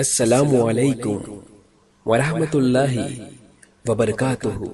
السلام عليكم ورحمة الله وبركاته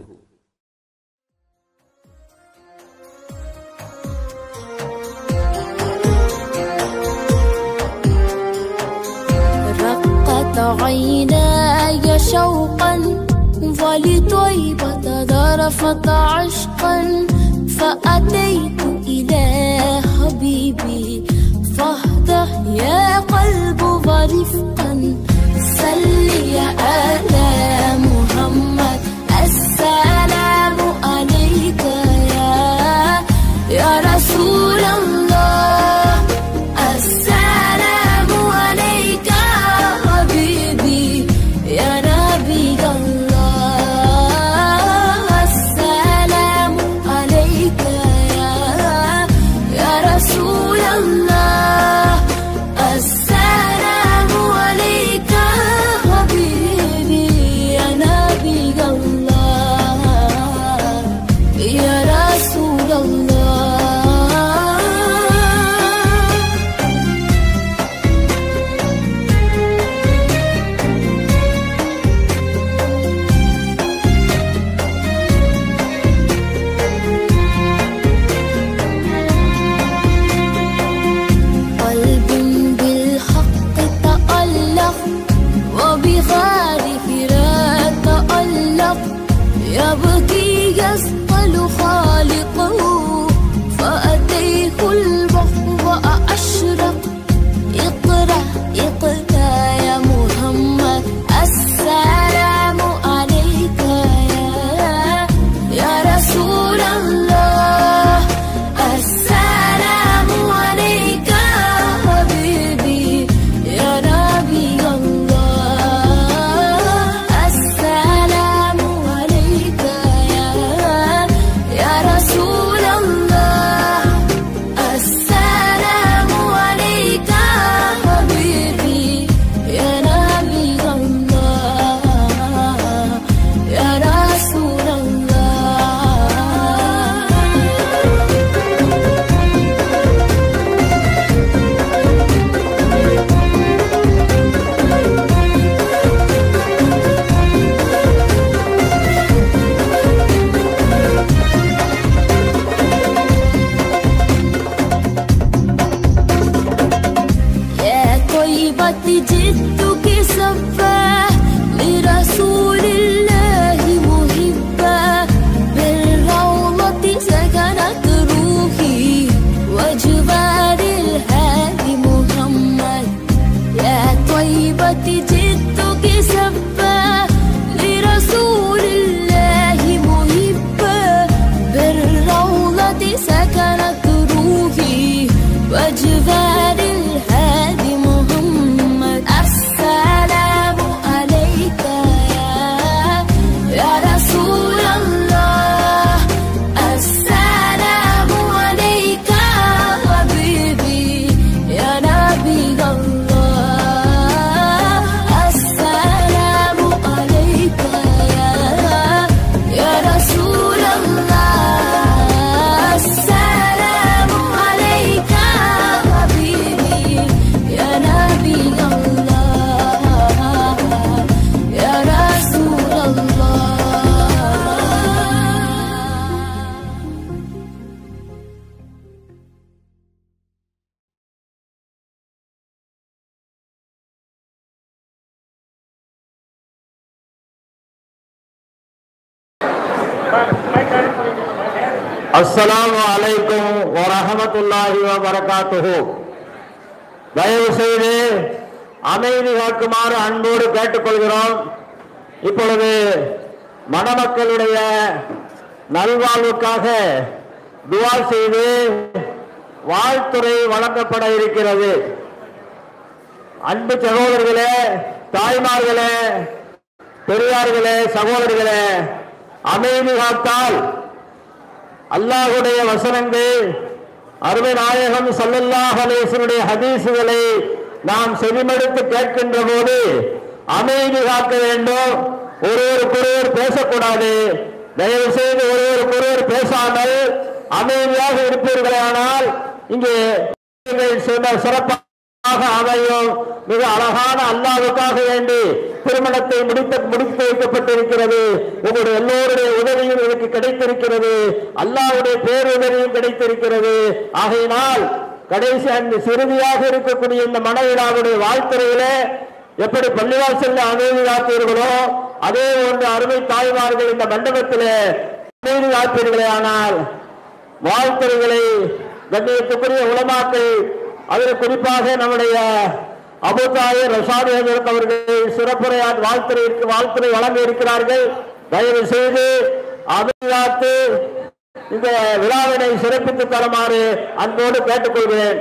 رقت عيناي شوقا ولطيبة ذرفت عشقا فأتيت إلى حبيبي فاهده يا قلب ورفقا صل يا آل محمد السلام عليك يا يا رسول الله السلام عليك حبيبي يا نبي الله السلام عليك يا يا رسول الله السلام عليك حبيبي يا نبي الله يا رسول الله قلب بالحق تألق وبغار هراء تألق يبكي يسأل خالقه فأتيه البحر وأشرق اقرأ اقرأ يا محمد السلام عليك يا يا رسول الله السلام عليك حبيبي يا نبي الله السلام عليك يا يا رسول الله السلام عليك حبيبي يا نبي الله يا رسول الله يا طيبة جدك سفاه لرسول الله محبا بالروضة سكنت روحي وجبال الهادي محمد يا طيبة جدك سفاه لرسول الله محبا بالروضة سكنت روحي وجبال الهادي محمد السلام عليك يا يا رسول الله السلام عليك حبيبي يا نبي الله السلام عليك يا يا رسول الله السلام عليك حبيبي يا نبي الله يا رسول الله அஸ்ஸலாமு அலைக்கும் வரஹமத்துல்லாஹி வபரகாத்துஹு தயவு செய்து அமைதி காக்குமாறு அன்போடு கேட்டுக்கொள்கிறோம் இப்பொழுது மணமக்களுடைய நல்வாழ்வுக்காக துவா செய்து வாழ்த்துறை வழங்கப்பட இருக்கிறது அன்பு சகோதரர்களே தாய்மார்களே பெரியார்களே சகோதரர்களே அமைதி காத்தால் அல்லாஹுடைய வசனங்கள் அருமை நாயகம் சல்லல்லாஹ் அலேசனுடைய ஹதீசுகளை நாம் செவிமடுத்து கேட்கின்ற போது அமைதி காக்க வேண்டும் ஒருவருக்கொருவர் பேசக்கூடாது தயவு செய்து ஒருவருக்கொருவர் பேசாமல் அமைதியாக இருப்பீர்களானால் இங்கே நீங்கள் சொன்ன சிறப்பாக அமையும் மிக அழகான அல்லாவுக்காக வேண்டி திருமணத்தை முடித்த முடித்து வைக்கப்பட்டிருக்கிறது உங்களுடைய எல்லோருடைய உதவியும் எனக்கு கிடைத்திருக்கிறது அல்லாவுடைய பேருதவியும் கிடைத்திருக்கிறது ஆகையினால் கடைசி அந்த சிறுதியாக இருக்கக்கூடிய இந்த மனவிழாவுடைய வாழ்த்துறையிலே எப்படி பள்ளிவாசல்ல அமைதி காத்தீர்களோ அதே போன்று அருமை தாய்மார்கள் இந்த மண்டபத்திலே அமைதி காப்பீர்களே ஆனால் வாழ்த்துறைகளை கண்ணியத்துக்குரிய உலமாக்கள் அதில் குறிப்பாக நம்முடைய அபுதாய ரசாதி ஹஜரத் அவர்கள் சிறப்புரையால் வாழ்த்துறை வாழ்த்துறை வழங்க இருக்கிறார்கள் தயவு செய்து அமைதி இந்த விழாவினை சிறப்பித்து தருமாறு அன்போடு கேட்டுக்கொள்கிறேன்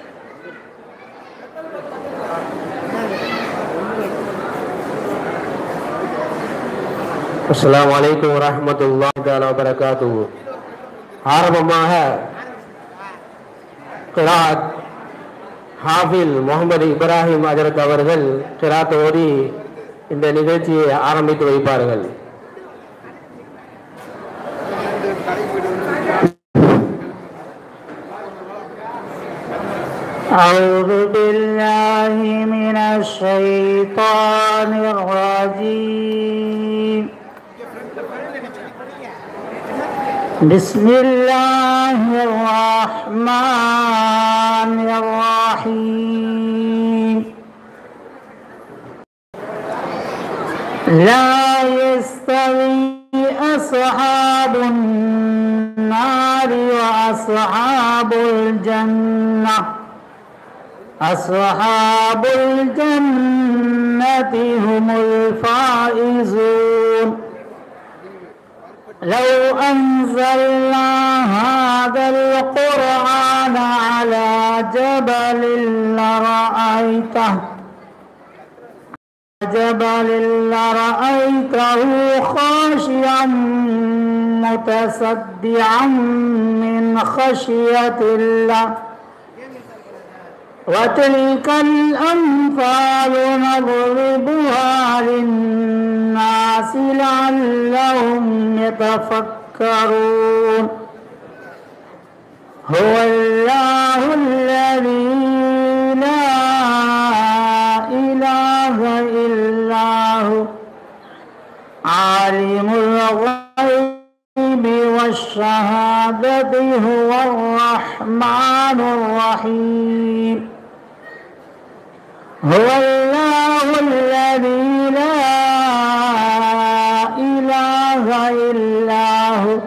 அஸ்ஸலாமு அலைக்கும் வரஹ்மத்துல்லாஹி தஆலா வபரகாத்துஹு ஆரம்பமாக கிராத் ஹாஃபில் முகமது இப்ராஹிம் ஹஜரத் அவர்கள் கிராத் ஓதி இந்த நிகழ்ச்சியை ஆரம்பித்து வைப்பார்கள் أعوذ بالله من الشيطان الرجيم بسم الله الرحمن الرحيم لا يستوي أصحاب النار وأصحاب الجنة أصحاب الجنة هم الفائزون لو أنزلنا هذا القرآن على جبل لرأيته جبل لرأيته خاشعا متصدعا من خشية الله وتلك الأمثال نضربها للناس لعلهم يتفكرون هو الله الذي لا إله إلا هو عالم الغيب والشهادة هو الرحمن الرحيم هو الله الذي لا إله إلا هو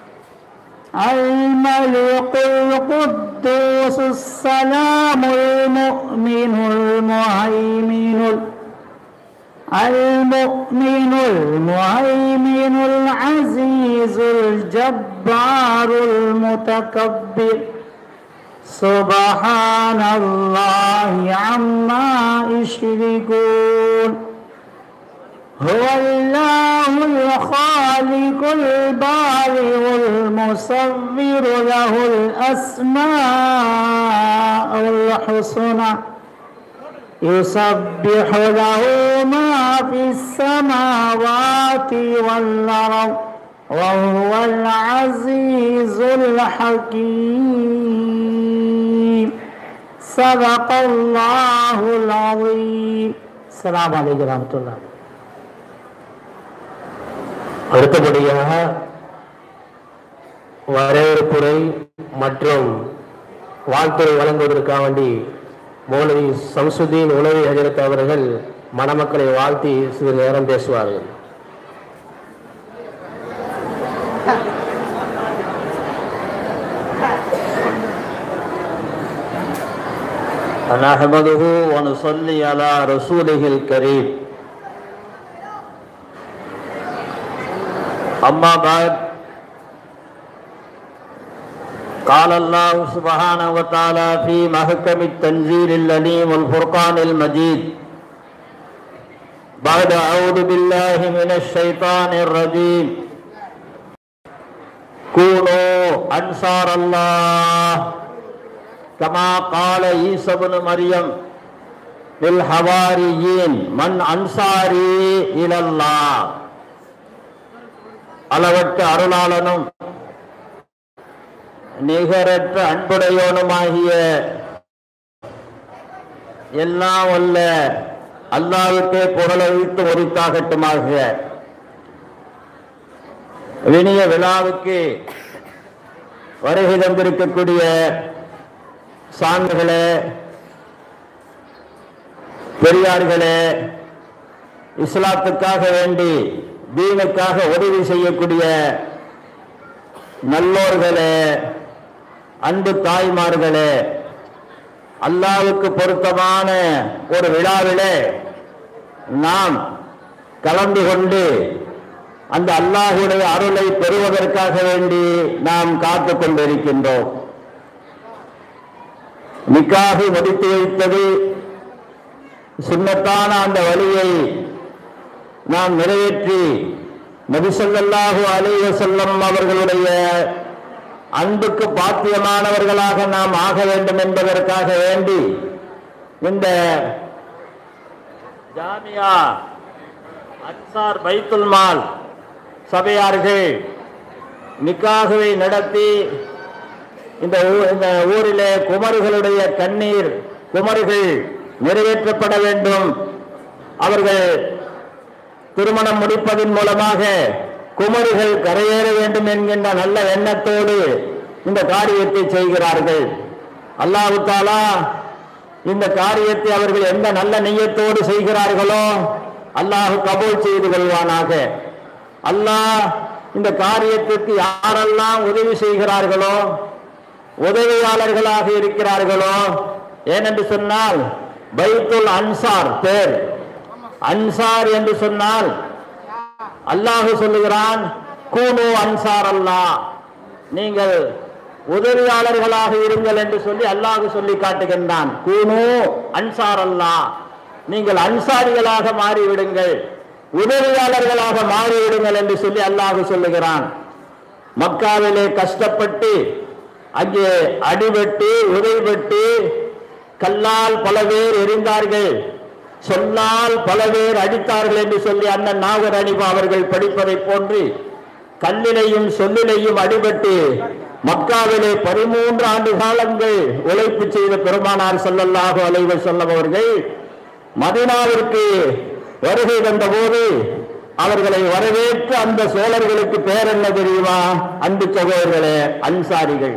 الملك القدوس السلام المؤمن المهيمن المؤمن المهيمن العزيز الجبار المتكبر سبحان الله عما يشركون هو الله الخالق البارئ المصور له الأسماء الحسنى يسبح له ما في السماوات والأرض وهو العزيز الحكيم صدق الله العظيم السلام عليكم ورحمة الله அடுத்தபடியாக வரவேற்புரை மற்றும் வாழ்த்துறை வழங்குவதற்காக வேண்டி மௌலவி சம்சுதீன் உணவி ஹஜரத் அவர்கள் மணமக்களை வாழ்த்தி சிறிது நேரம் பேசுவார்கள் نحمده ونصلي على رسوله الكريم أما بعد قال الله سبحانه وتعالى في محكم التنزيل الأليم والفرقان المجيد بعد أعوذ بالله من الشيطان الرجيم كونوا أنصار الله كما قال عيسى بن مريم للحواريين من أنصاري إلى الله அளவற்ற அருளாளனும் நிகரற்ற அன்புடையோனுமாகிய எல்லாம் வல்ல அல்லாவுக்கே புகழழித்து ஒரித்தாகட்டுமாக வினிய விழாவுக்கு வருகை தந்திருக்கக்கூடிய சான்றுகளே பெரியார்களே இஸ்லாத்துக்காக வேண்டி தீனுக்காக உதவி செய்யக்கூடிய நல்லோர்களே அன்பு தாய்மார்களே அல்லாவுக்கு பொருத்தமான ஒரு விழாவிலே நாம் கலந்து கொண்டு அந்த அல்லாஹுடைய அருளை பெறுவதற்காக வேண்டி நாம் காத்துக் கொண்டிருக்கின்றோம் நிக்காகை முடித்து வைத்தது சுண்ணத்தான அந்த வழியை நாம் நிறைவேற்றி நபிசல்லாஹு அலைஹி வஸல்லம் அவர்களுடைய அன்புக்கு பாத்தியமானவர்களாக நாம் ஆக வேண்டும் என்பதற்காக வேண்டி இந்த ஜாமியா அன்சார் பைத்துல் மால் சபையார்கள் நிக்காகவை நடத்தி இந்த ஊ- இந்த ஊரிலே குமரிகளுடைய கண்ணீர் குமரிகள் நிறைவேற்றப்பட வேண்டும் அவர்கள் திருமணம் முடிப்பதன் மூலமாக குமரிகள் கரையேற வேண்டும் என்கின்ற நல்ல எண்ணத்தோடு இந்த காரியத்தை செய்கிறார்கள் அல்லாஹு தாலா இந்த காரியத்தை அவர்கள் எந்த நல்ல நெய்யத்தோடு செய்கிறார்களோ அல்லாஹ் கபூல் செய்து கொள்வானாக அல்லாஹ் இந்த காரியத்திற்கு யாரெல்லாம் உதவி செய்கிறார்களோ உதவியாளர்களாக இருக்கிறார்களோ ஏனென்று சொன்னால் பைத்துல் அன்சார் பேர் அன்சார் என்று சொன்னால் அல்லாஹ் சொல்லுகிறான் கூனு அன்சார் அல்லாஹ் நீங்கள் உதவியாளர்களாக இருங்கள் என்று சொல்லி அல்லாஹ் சொல்லி காட்டுகின்றான் கூனு அன்சார் அல்லாஹ் நீங்கள் அன்சாரிகளாக மாறிவிடுங்கள் உதவியாளர்களாக மாறிவிடுங்கள் என்று சொல்லி அல்லாஹ் சொல்லுகிறான் மக்காவிலே கஷ்டப்பட்டு அங்கே அடிபட்டு உதைபட்டு கல்லால் பல பேர் எரிந்தார்கள் சொல்லால் பல பேர் அடித்தார்கள் என்று சொல்லி அண்ணன் நாகர் அணிபா அவர்கள் படிப்பதை போன்று கல்லிலையும் சொல்லிலையும் அடிபட்டு மக்காவிலே பதிமூன்று ஆண்டு காலங்கள் உழைப்பு செய்த பெருமானார் ஸல்லல்லாஹு அலைஹி வஸல்லம் அவர்கள் மதீனாவிற்கு வருகை தந்தபோது அவர்களை வரவேற்று அந்த சோழர்களுக்கு பேர் என்ன தெரியுமா அன்பு சகோதரர்களே அன்சாரிகள்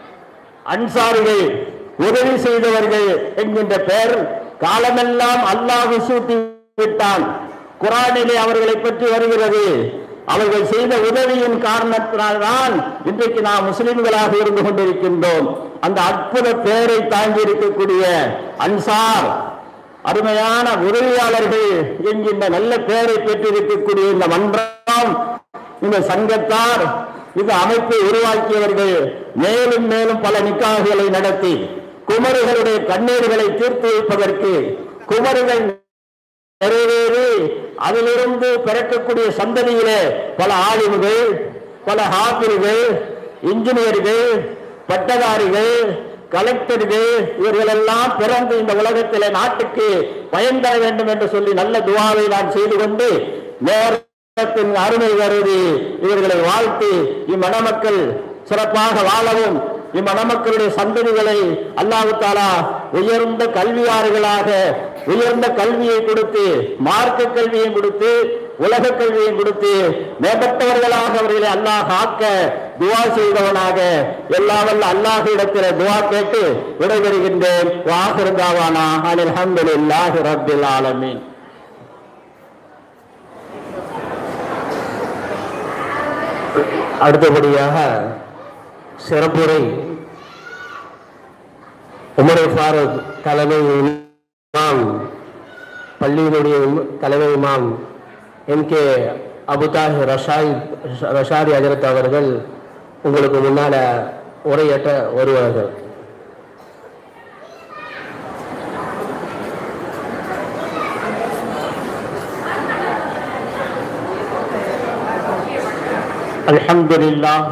அன்சாரிகள் உதவி செய்தவர்கள் என்கின்ற பெயர் காலமெல்லாம் அல்லாஹ் சூட்டி விட்டான் குரானிலே அவர்களை பற்றி வருகிறது அவர்கள் செய்த உதவியின் காரணத்தினால்தான் இன்றைக்கு நாம் முஸ்லிம்களாக இருந்து கொண்டிருக்கின்றோம் அந்த அற்புத பெயரை தாங்கி இருக்கக்கூடிய அன்சார் அருமையான உதவியாளர்கள் என்கின்ற நல்ல பெயரை பெற்றிருக்கக்கூடிய இந்த மன்றம் இந்த சங்கத்தார் இந்த அமைப்பை உருவாக்கியவர்கள் மேலும் மேலும் பல நிக்காகுகளை நடத்தி குமரிகளுடைய கண்ணீர்களை தீர்த்து வைப்பதற்கு குமரிகள் நிறைவேறி அதிலிருந்து பிறக்கக்கூடிய சந்ததியிலே பல ஆளுமைகள் பல ஹாபிர்கள் இன்ஜினியர்கள் பட்டதாரிகள் கலெக்டர்கள் இவர்கள் எல்லாம் பிறந்து இந்த உலகத்திலே நாட்டுக்கு பயன் தர வேண்டும் என்று சொல்லி நல்ல துவாவை நான் செய்து கொண்டு நேரத்தின் அருமை கருதி இவர்களை வாழ்த்தி இம்மணமக்கள் சிறப்பாக வாழவும் இம்மணமக்களுடைய சந்ததிகளை அல்லாஹு தாலா உயர்ந்த கல்வியாளர்களாக உயர்ந்த கல்வியை கொடுத்து மார்க்க கல்வியை கொடுத்து உலக கல்வியை கொடுத்து மேம்பட்டவர்களாக அவர்களை அல்லாஹ் ஆக்க துவா செய்தவனாக எல்லா வல்ல அல்லாஹ் இடத்தில் துவா கேட்டு விடைபெறுகின்றேன் வாசிருந்தாவானா அனில் அஹமதுல்லாஹி ரப்பில் ஆலமீன் அடுத்தபடியாக சிறப்புரை உமரை ஃபாரூக் தலைமை இமாம் பள்ளியினுடைய இம்- தலைமை இமாம் எம் கே அபுதாஹ் ரஷாய் ரஷாரி அஜரத் அவர்கள் உங்களுக்கு முன்னால உரையாற்ற வருவார்கள் الحمد لله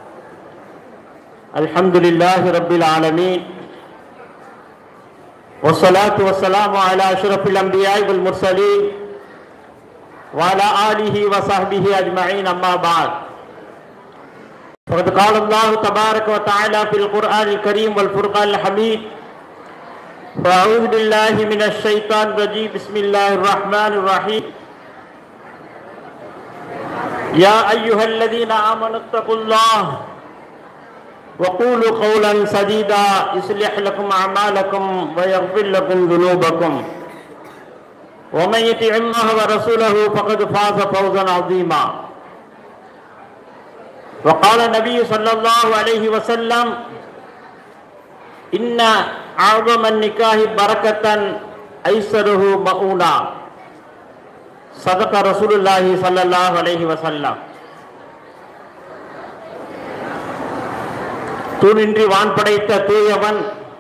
الحمد لله رب العالمين والصلاة والسلام على أشرف الأنبياء والمرسلين وعلى آله وصحبه أجمعين أما بعد فقد قال الله تبارك وتعالى في القرآن الكريم والفرقان الحميد فأعوذ بالله من الشيطان الرجيم بسم الله الرحمن الرحيم يا أيها الذين آمنوا اتقوا الله وقولوا قولا سديدا يصلح لكم أعمالكم ويغفر لكم ذنوبكم ومن يطع الله ورسوله فقد فاز فوزا عظيما وقال النبي صلى الله عليه وسلم إن أعظم النكاح بركة أيسره مؤونة صدق رسول الله صلى الله عليه وسلم தூணின்றி வான் படைத்த தூயவன்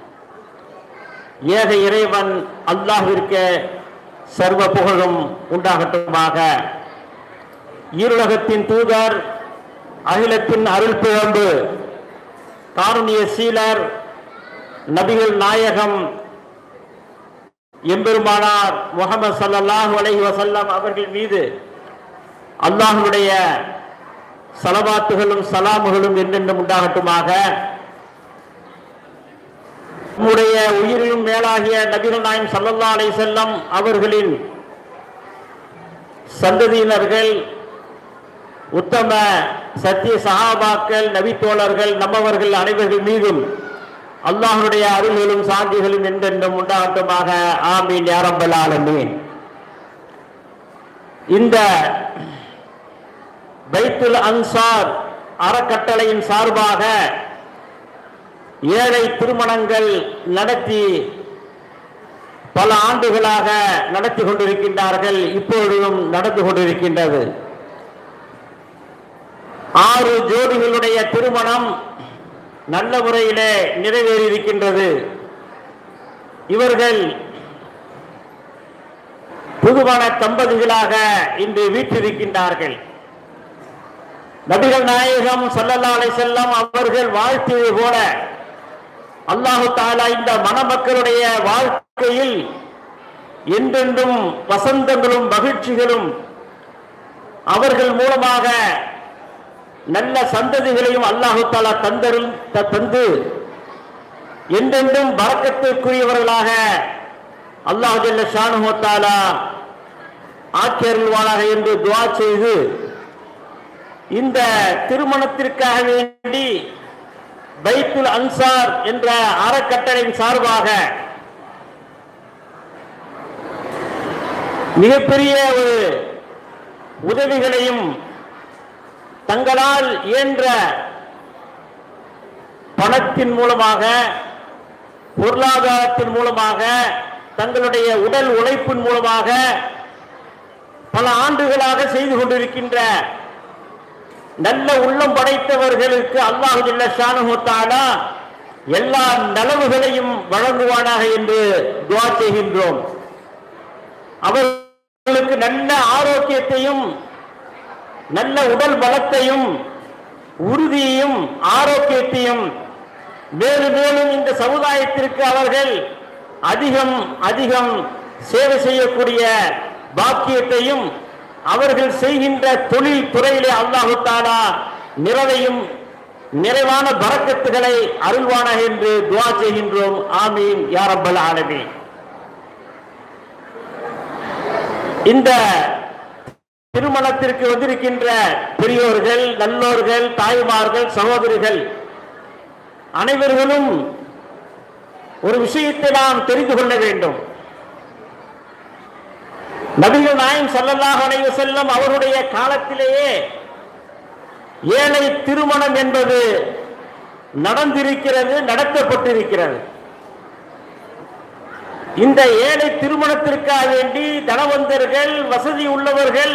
ஏக இறைவன் அல்லாஹ்விற்கு சர்வ புகழும் உண்டாகட்டுமாக ஈருலகத்தின் தூதர் அகிலத்தின் அருள் பிழம்பு காருணிய சீலர் நபிகள் நாயகம் எம்பெருமானார் முகமது ஸல்லல்லாஹு அலைஹி வஸல்லம் அவர்கள் மீது அல்லாஹ்வுடைய சலவாத்துகளும் சலாமுகளும் என்றென்றும் உண்டாகட்டுமாக நம்முடைய உயிரிலும் மேலாகிய நபிகள் நாயம் சல்லல்லா அலை செல்லம் அவர்களின் சந்ததியினர்கள் உத்தம சத்திய சகாபாக்கள் நபித்தோழர்கள் நம்மவர்கள் அனைவர்கள் மீதும் அல்லாஹனுடைய அருள்களும் சாந்திகளும் என்றென்றும் உண்டாகட்டுமாக ஆமீன் யாரம்பல் ஆலமீன் இந்த பைத்துல் அன்சார் அறக்கட்டளையின் சார்பாக ஏழை திருமணங்கள் நடத்தி பல ஆண்டுகளாக நடத்தி கொண்டிருக்கின்றார்கள் இப்பொழுதும் நடந்து கொண்டிருக்கின்றது ஆறு ஜோடிகளுடைய திருமணம் நல்ல முறையிலே நிறைவேறியிருக்கின்றது இவர்கள் புதுமண தம்பதிகளாக இன்று வீற்றிருக்கின்றார்கள் நபிகள் நாயகம் சல்லல்லா அலை செல்லம் அவர்கள் வாழ்த்தியது போல அல்லாஹு தாலா இந்த மணமக்களுடைய வாழ்க்கையில் என்றென்றும் வசந்தங்களும் மகிழ்ச்சிகளும் அவர்கள் மூலமாக நல்ல சந்ததிகளையும் அல்லாஹு தாலா தந்தருள் த- தந்து என்றென்றும் பறக்கத்திற்குரியவர்களாக அல்லாஹ் ஜல்ல ஷானுஹு தாலா ஆக்கியருள்வானாக என்று துவா செய்து இந்த திருமணத்திற்காக வேண்டி பைத்துல் அன்சார் என்ற அறக்கட்டளையின் சார்பாக மிகப்பெரிய ஒரு உதவிகளையும் தங்களால் இயன்ற பணத்தின் மூலமாக பொருளாதாரத்தின் மூலமாக தங்களுடைய உடல் உழைப்பின் மூலமாக பல ஆண்டுகளாக செய்து கொண்டிருக்கின்ற நல்ல உள்ளம் படைத்தவர்களுக்கு அல்லாஹு ஜல்ல ஷானுஹு தஆலா எல்லா நலவுகளையும் வழங்குவானாக என்று துவா செய்கின்றோம் அவர்களுக்கு நல்ல ஆரோக்கியத்தையும் நல்ல உடல் பலத்தையும் உறுதியையும் ஆரோக்கியத்தையும் மேலும் மேலும் இந்த சமுதாயத்திற்கு அவர்கள் அதிகம் அதிகம் சேவை செய்யக்கூடிய பாக்கியத்தையும் அவர்கள் செய்கின்ற தொழில் துறையிலே அல்லாஹு தாலா நிறைவையும் நிறைவான பரக்கத்துகளை அருள்வானாக என்று துவா செய்கின்றோம் ஆமீன் யாரப்பல் ஆலமீன் இந்த திருமணத்திற்கு வந்திருக்கின்ற பெரியோர்கள் நல்லோர்கள் தாய்மார்கள் சகோதரிகள் அனைவர்களும் ஒரு விஷயத்தை நாம் தெரிந்து கொள்ள வேண்டும் நபிகள் நாயம் ஸல்லல்லாஹு அலைஹி வஸல்லம் அவருடைய காலத்திலேயே ஏழை திருமணம் என்பது நடந்திருக்கிறது நடத்தப்பட்டிருக்கிறது இந்த ஏழை திருமணத்திற்காக வேண்டி தனவந்தர்கள் வசதி உள்ளவர்கள்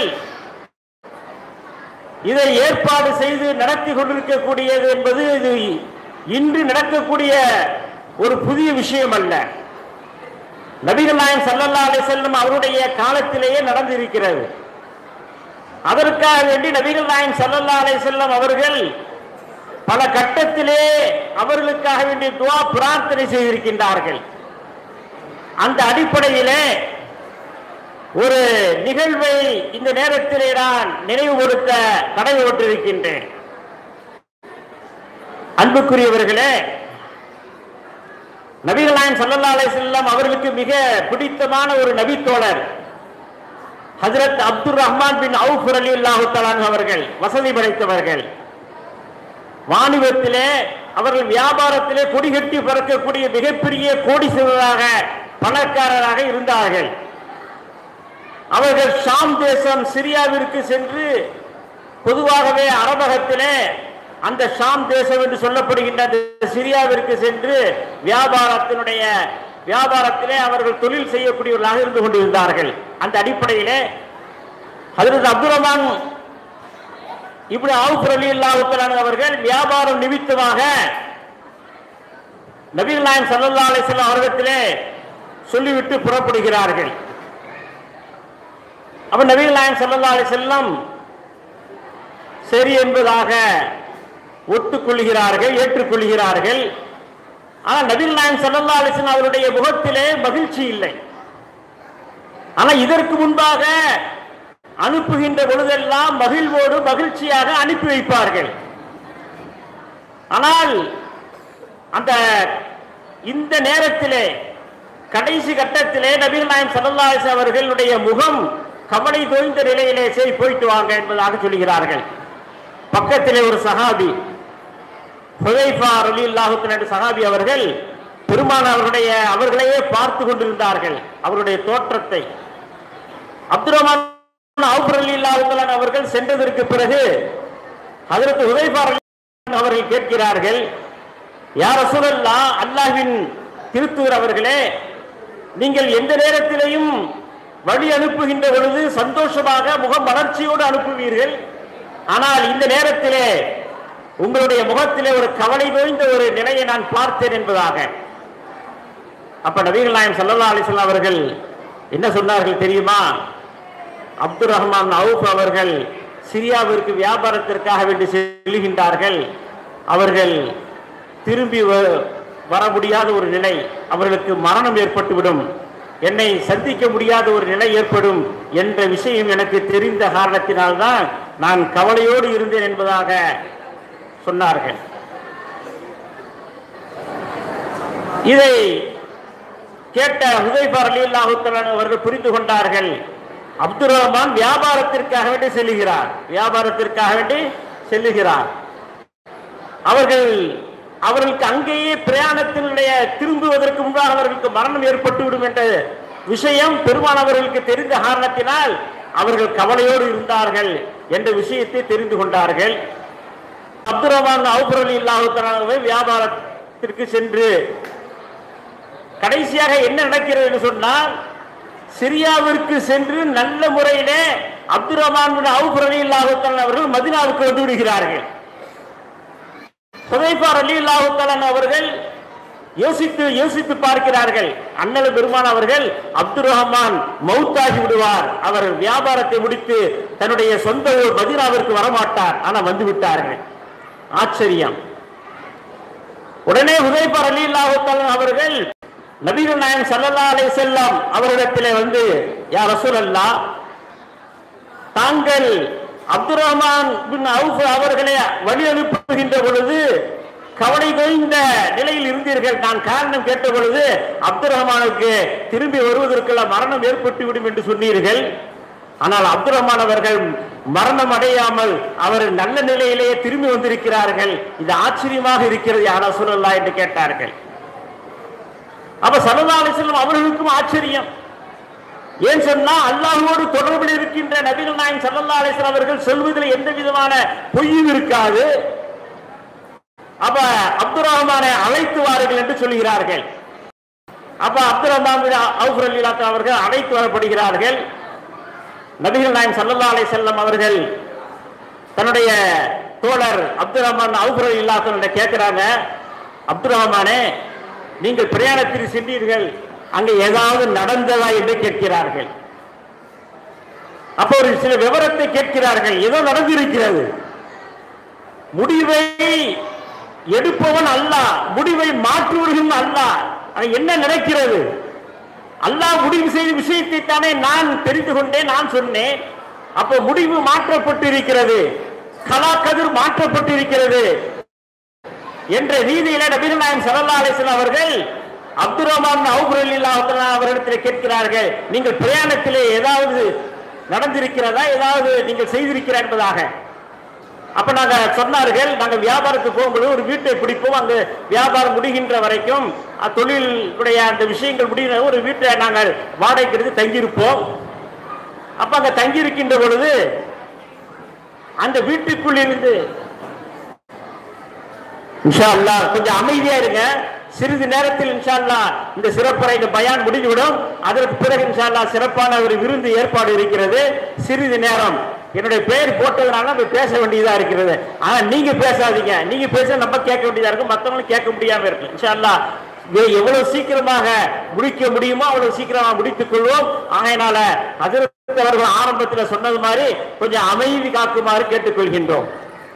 இதை ஏற்பாடு செய்து நடத்தி கொண்டிருக்கக்கூடியது என்பது இது இன்று நடக்கக்கூடிய ஒரு புதிய விஷயம் அல்ல நபிகள் நாயகம் ஸல்லல்லாஹு அலைஹி வஸல்லம் அவருடைய காலத்திலேயே நடந்திருக்கிறது அதற்காக வேண்டி நபிகள் நாயகம் ஸல்லல்லாஹு அலைஹி வஸல்லம் அவர்கள் பல கட்டத்திலே அவர்களுக்காக வேண்டி துவா பிரார்த்தனை செய்திருக்கின்றார்கள் அந்த அடிப்படையிலே ஒரு நிகழ்வை இந்த நேரத்திலே நான் நினைவுபடுத்த கடமைப்பட்டிருக்கின்றேன் அன்புக்குரியவர்களே நபிகள் நாயம் சல்லல்லா அலைஹிஸ்ஸலாம் அவர்களுக்கு மிக பிடித்தமான ஒரு நபித்தோழர் ஹஜரத் அப்துல் ரஹ்மான் பின் அவுஃப் அலி அல்லாஹு அவர்கள் வசதி படைத்தவர்கள் வாணிபத்திலே அவர்கள் வியாபாரத்திலே கொடிகட்டி பறக்கக்கூடிய மிகப்பெரிய கோடீஸ்வரராக பணக்காரராக இருந்தார்கள் அவர்கள் ஷாம் தேசம் சிரியாவிற்கு சென்று பொதுவாகவே அரபகத்திலே அந்த ஷாம் தேசம் என்று சொல்லப்படுகின்ற அந்த சிரியாவிற்கு சென்று வியாபாரத்தினுடைய வியாபாரத்திலே அவர்கள் தொழில் செய்யக்கூடியவர்களாக இருந்து கொண்டிருந்தார்கள் அந்த அடிப்படையிலே ஹஜரத் அப்துல் ரஹ்மான் இப்படி ஆவுப் அலி அல்லாஹுத்தலான் அவர்கள் வியாபாரம் நிமித்தமாக நபிகள் நாயம் சல்லல்லா அலிஸ்லாம் அவர்களிடத்திலே சொல்லிவிட்டு புறப்படுகிறார்கள் அப்ப நபிகள் நாயம் சல்லல்லா அலிசல்லம் சரி என்பதாக ஒத்துக்கொள்கிறார்கள் ஏற்றுக்கொள்கிறார்கள் ஆனால் நபிகள் நாயம் சல்லல்லா அலிஸ்லாம் அவருடைய முகத்திலே மகிழ்ச்சி இல்லை ஆனா இதற்கு முன்பாக அனுப்புகின்ற பொழுதெல்லாம் மகிழ்வோடு மகிழ்ச்சியாக அனுப்பி வைப்பார்கள் ஆனால் அந்த இந்த நேரத்திலே கடைசி கட்டத்திலே நபிகள் நாயம் சல்லல்லா அலிஸ்லாம் அவர்களுடைய முகம் கவலை தோய்ந்த நிலையிலே சரி போயிட்டு வாங்க என்பதாக சொல்கிறார்கள் பக்கத்திலே ஒரு சஹாபி ஹுதைஃபா ரலியல்லாஹு என்ற சஹாபி அவர்கள் பெருமான் அவருடைய அவர்களையே பார்த்து கொண்டிருந்தார்கள் அவருடைய தோற்றத்தை அப்துல் ரஹ்மான் அவுஃப் ரலியல்லாஹு தஆலா அவர்கள் சென்றதற்கு பிறகு ஹஜரத் ஹுதைஃபா ரலியல்லாஹு அவர்கள் கேட்கிறார்கள் யார் ரசூலல்லா அல்லாஹ்வின் திருத்தூர் அவர்களே நீங்கள் எந்த நேரத்திலையும் வழி அனுப்புகின்ற பொழுது சந்தோஷமாக முகம் வளர்ச்சியோடு அனுப்புவீர்கள் ஆனால் இந்த நேரத்திலே உங்களுடைய முகத்திலே ஒரு கவலை தோய்ந்த ஒரு நிலையை நான் பார்த்தேன் என்பதாக அப்ப நபிகள் நாயம் சல்லல்லா அலிஸ்லாம் அவர்கள் என்ன சொன்னார்கள் தெரியுமா அப்துல் ரஹ்மான் அவுப் அவர்கள் சிரியாவிற்கு வியாபாரத்திற்காக வேண்டி செல்கின்றார்கள் அவர்கள் திரும்பி வ- வர முடியாத ஒரு நிலை அவர்களுக்கு மரணம் ஏற்பட்டுவிடும் என்னை சந்திக்க முடியாத ஒரு நிலை ஏற்படும் என்ற விஷயம் எனக்கு தெரிந்த காரணத்தினால்தான் நான் கவலையோடு இருந்தேன் என்பதாக சொன்னார்கள் இதை கேட்ட ஹுதைஃபா ரலியல்லாஹு தஆலா அவர்கள் புரிந்து கொண்டார்கள் அப்துல் ரஹ்மான் வியாபாரத்திற்காக வேண்டி செல்லுகிறார் வியாபாரத்திற்காக வேண்டி செல்லுகிறார் அவர்கள் அவர்களுக்கு அங்கேயே பிரயாணத்தினுடைய திரும்புவதற்கு முன்பாக அவர்களுக்கு மரணம் ஏற்பட்டுவிடும் என்ற விஷயம் பெருமான் அவர்களுக்கு தெரிந்த காரணத்தினால் அவர்கள் கவலையோடு இருந்தார்கள் என்ற விஷயத்தை தெரிந்து கொண்டார்கள் அப்துல் ரஹ்மான் அவுபர் அலி இல்லாஹு வியாபாரத்திற்கு சென்று கடைசியாக என்ன நடக்கிறது என்று சொன்னால் சிரியாவிற்கு சென்று நல்ல முறையிலே அப்துல் ரஹ்மான் அவுபர் அலி இல்லாஹு அவர்கள் மதினாவுக்கு வந்து விடுகிறார்கள் சுதைபார் அலி அல்லாஹு அவர்கள் யோசித்து யோசித்து பார்க்கிறார்கள் அண்ணல் பெருமான் அவர்கள் அப்துல் ரஹ்மான் மௌத்தாகி விடுவார் அவர் வியாபாரத்தை முடித்து தன்னுடைய சொந்த ஊர் மதீனாவிற்கு வரமாட்டார் ஆனா வந்து விட்டார்கள் ஆச்சரியம் உடனே உதயபார் அலி அல்லாஹு அவர்கள் நபிகள் நாயகம் ஸல்லல்லாஹு அலைஹி வஸல்லம் அவரிடத்திலே வந்து யா ரசூலல்லாஹ் தாங்கள் அப்துல் ரஹ்மான் பின் அவுஃப் அவர்களை வழி அனுப்புகின்ற பொழுது கவலை தோய்ந்த நிலையில் இருந்தீர்கள் நான் காரணம் கேட்ட பொழுது அப்துல் ரஹ்மானுக்கு திரும்பி வருவதற்கெல்லாம் மரணம் ஏற்பட்டு விடும் என்று சொன்னீர்கள் ஆனால் அப்துல் ரஹ்மான் அவர்கள் மரணம் அடையாமல் அவர் நல்ல நிலையிலேயே திரும்பி வந்திருக்கிறார்கள் இது ஆச்சரியமாக இருக்கிறது யாரா சொல்லலாம் என்று கேட்டார்கள் அப்ப சல்லல்லாஹு அலைஹி வஸல்லம் அவர்களுக்கும் ஆச்சரியம் ஏன் சொன்னா அல்லாஹ்வோடு தொடர்பில் இருக்கின்ற நபிகள் நாயகம் ஸல்லல்லாஹு அலைஹி வஸல்லம் அவர்கள் சொல்வதில் எந்த விதமான பொய்யும் இருக்காது அப்ப அப்துல் ரஹ்மானை அழைத்து வாருங்கள் என்று சொல்கிறார்கள் அப்ப அப்துல் ரஹ்மான் பின் அவுஃப் ரலியல்லாஹு அன்ஹு அவர்கள் அழைத்து வரப்படுகிறார்கள் நபிகள் நாயகம் ஸல்லல்லாஹு அலைஹி வஸல்லம் அவர்கள் தன்னுடைய தோழர் அப்துல் ரஹ்மான் அவுஃப் ரலியல்லாஹு அன்ஹு கேட்கிறாங்க அப்துல் ரஹ்மானே நீங்கள் பிரயாணத்தில் சென்றீர்கள் அங்கே ஏதாவது நடந்ததா என்று கேட்கிறார்கள் அப்போ ஒரு சில விவரத்தை கேட்கிறார்கள் ஏதோ நடந்திருக்கிறது முடிவை எடுப்பவன் அல்லாஹ் முடிவை மாற்றுவர்கள் அல்லாஹ் ஆனா என்ன நடக்கிறது அல்லாஹ் முடிவு செய்த விஷயத்தை தானே நான் தெரிந்து கொண்டேன் நான் சொன்னேன் அப்போ முடிவு மாற்றப்பட்டு இருக்கிறது கலா கதிர் மாற்றப்பட்டு இருக்கிறது என்ற ரீதியில நபிகள் நாயகம் ஸல்லல்லாஹு அலைஹி வஸல்லம் அவர்கள் அப்துல் ரஹ்மான் அவுபுரலில்லா அவரிடத்தில் கேட்கிறார்கள் நீங்கள் பிரயாணத்திலே ஏதாவது நடந்திருக்கிறதா ஏதாவது நீங்கள் செய்திருக்கிறா என்பதாக அப்ப நாங்க சொன்னார்கள் நாங்க வியாபாரத்துக்கு போகும்போது ஒரு வீட்டை பிடிப்போம் அங்கு வியாபாரம் முடிகின்ற வரைக்கும் அஹ், தொழிலுடைய அந்த விஷயங்கள் முடிகிற ஒரு வீட்டை நாங்கள் வாடகைக்கு எடுத்து தங்கியிருப்போம் அப்ப அங்க தங்கியிருக்கின்ற பொழுது அந்த வீட்டுக்குள் இருந்து இன்ஷா அல்லாஹ் கொஞ்சம் அமைதியா இருங்க சிறிது நேரத்தில் இன்ஷா அல்லாஹ் இந்த சிறப்புரை இந்த பயான் முடிந்துவிடும் அதற்கு பிறகு இன்ஷா அல்லாஹ் சிறப்பான ஒரு விருந்து ஏற்பாடு இருக்கிறது சிறிது நேரம் என்னுடைய பெயர் போட்டதுனால நம்ம பேச வேண்டியதா இருக்கிறது ஆனா நீங்க பேசாதீங்க நீங்க பேச நம்ம கேட்க வேண்டியதா இருக்கும் மத்தவங்களும் கேட்க முடியாம இருக்கு இன்ஷா அல்லாஹ் இதை எவ்வளவு சீக்கிரமாக முடிக்க முடியுமோ அவ்வளவு சீக்கிரமாக முடித்துக் கொள்வோம் ஆகையினால அதிர்த்து அவர்கள் ஆரம்பத்தில் சொன்னது மாதிரி கொஞ்சம் அமைதி காக்குமாறு கேட்டுக்கொள்கின்றோம்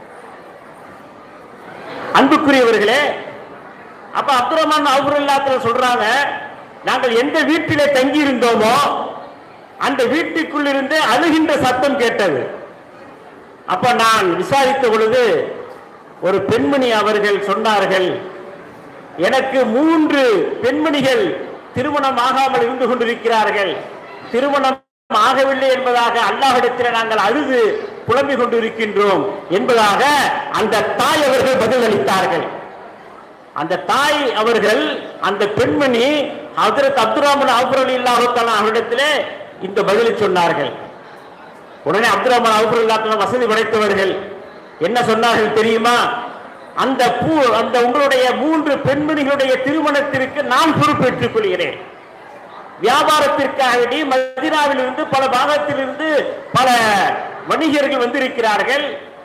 அன்புக்குரியவர்களே அப்ப அப்துல் ரஹ்மான் அவுபுல்லாத்துல சொல்றாங்க நாங்கள் எந்த வீட்டிலே தங்கி இருந்தோமோ அந்த வீட்டுக்குள் இருந்து அழுகின்ற சத்தம் கேட்டது அப்ப நான் விசாரித்த பொழுது ஒரு பெண்மணி அவர்கள் சொன்னார்கள் எனக்கு மூன்று பெண்மணிகள் திருமணம் ஆகாமல் இருந்து கொண்டிருக்கிறார்கள் திருமணம் ஆகவில்லை என்பதாக அல்லாஹ்விடத்தில் நாங்கள் அழுது புலம்பிக் கொண்டிருக்கின்றோம் என்பதாக அந்த தாய் அவர்கள் பதிலளித்தார்கள் அந்த தாய் அவர்கள் அந்த பெண்மணி ஹஜரத் அப்துராமன் அபுர் அலி இல்லாஹத்தான அவரிடத்திலே இந்த பதிலை சொன்னார்கள் உடனே அப்துராமன் அபுர் இல்லாத்தான வசதி படைத்தவர்கள் என்ன சொன்னார்கள் தெரியுமா அந்த பூ அந்த உங்களுடைய மூன்று பெண்மணிகளுடைய திருமணத்திற்கு நான் பொறுப்பேற்றுக் கொள்கிறேன் வியாபாரத்திற்காக வேண்டி மதினாவில் இருந்து பல பாகத்திலிருந்து பல வணிகர்கள் வந்திருக்கிறார்கள்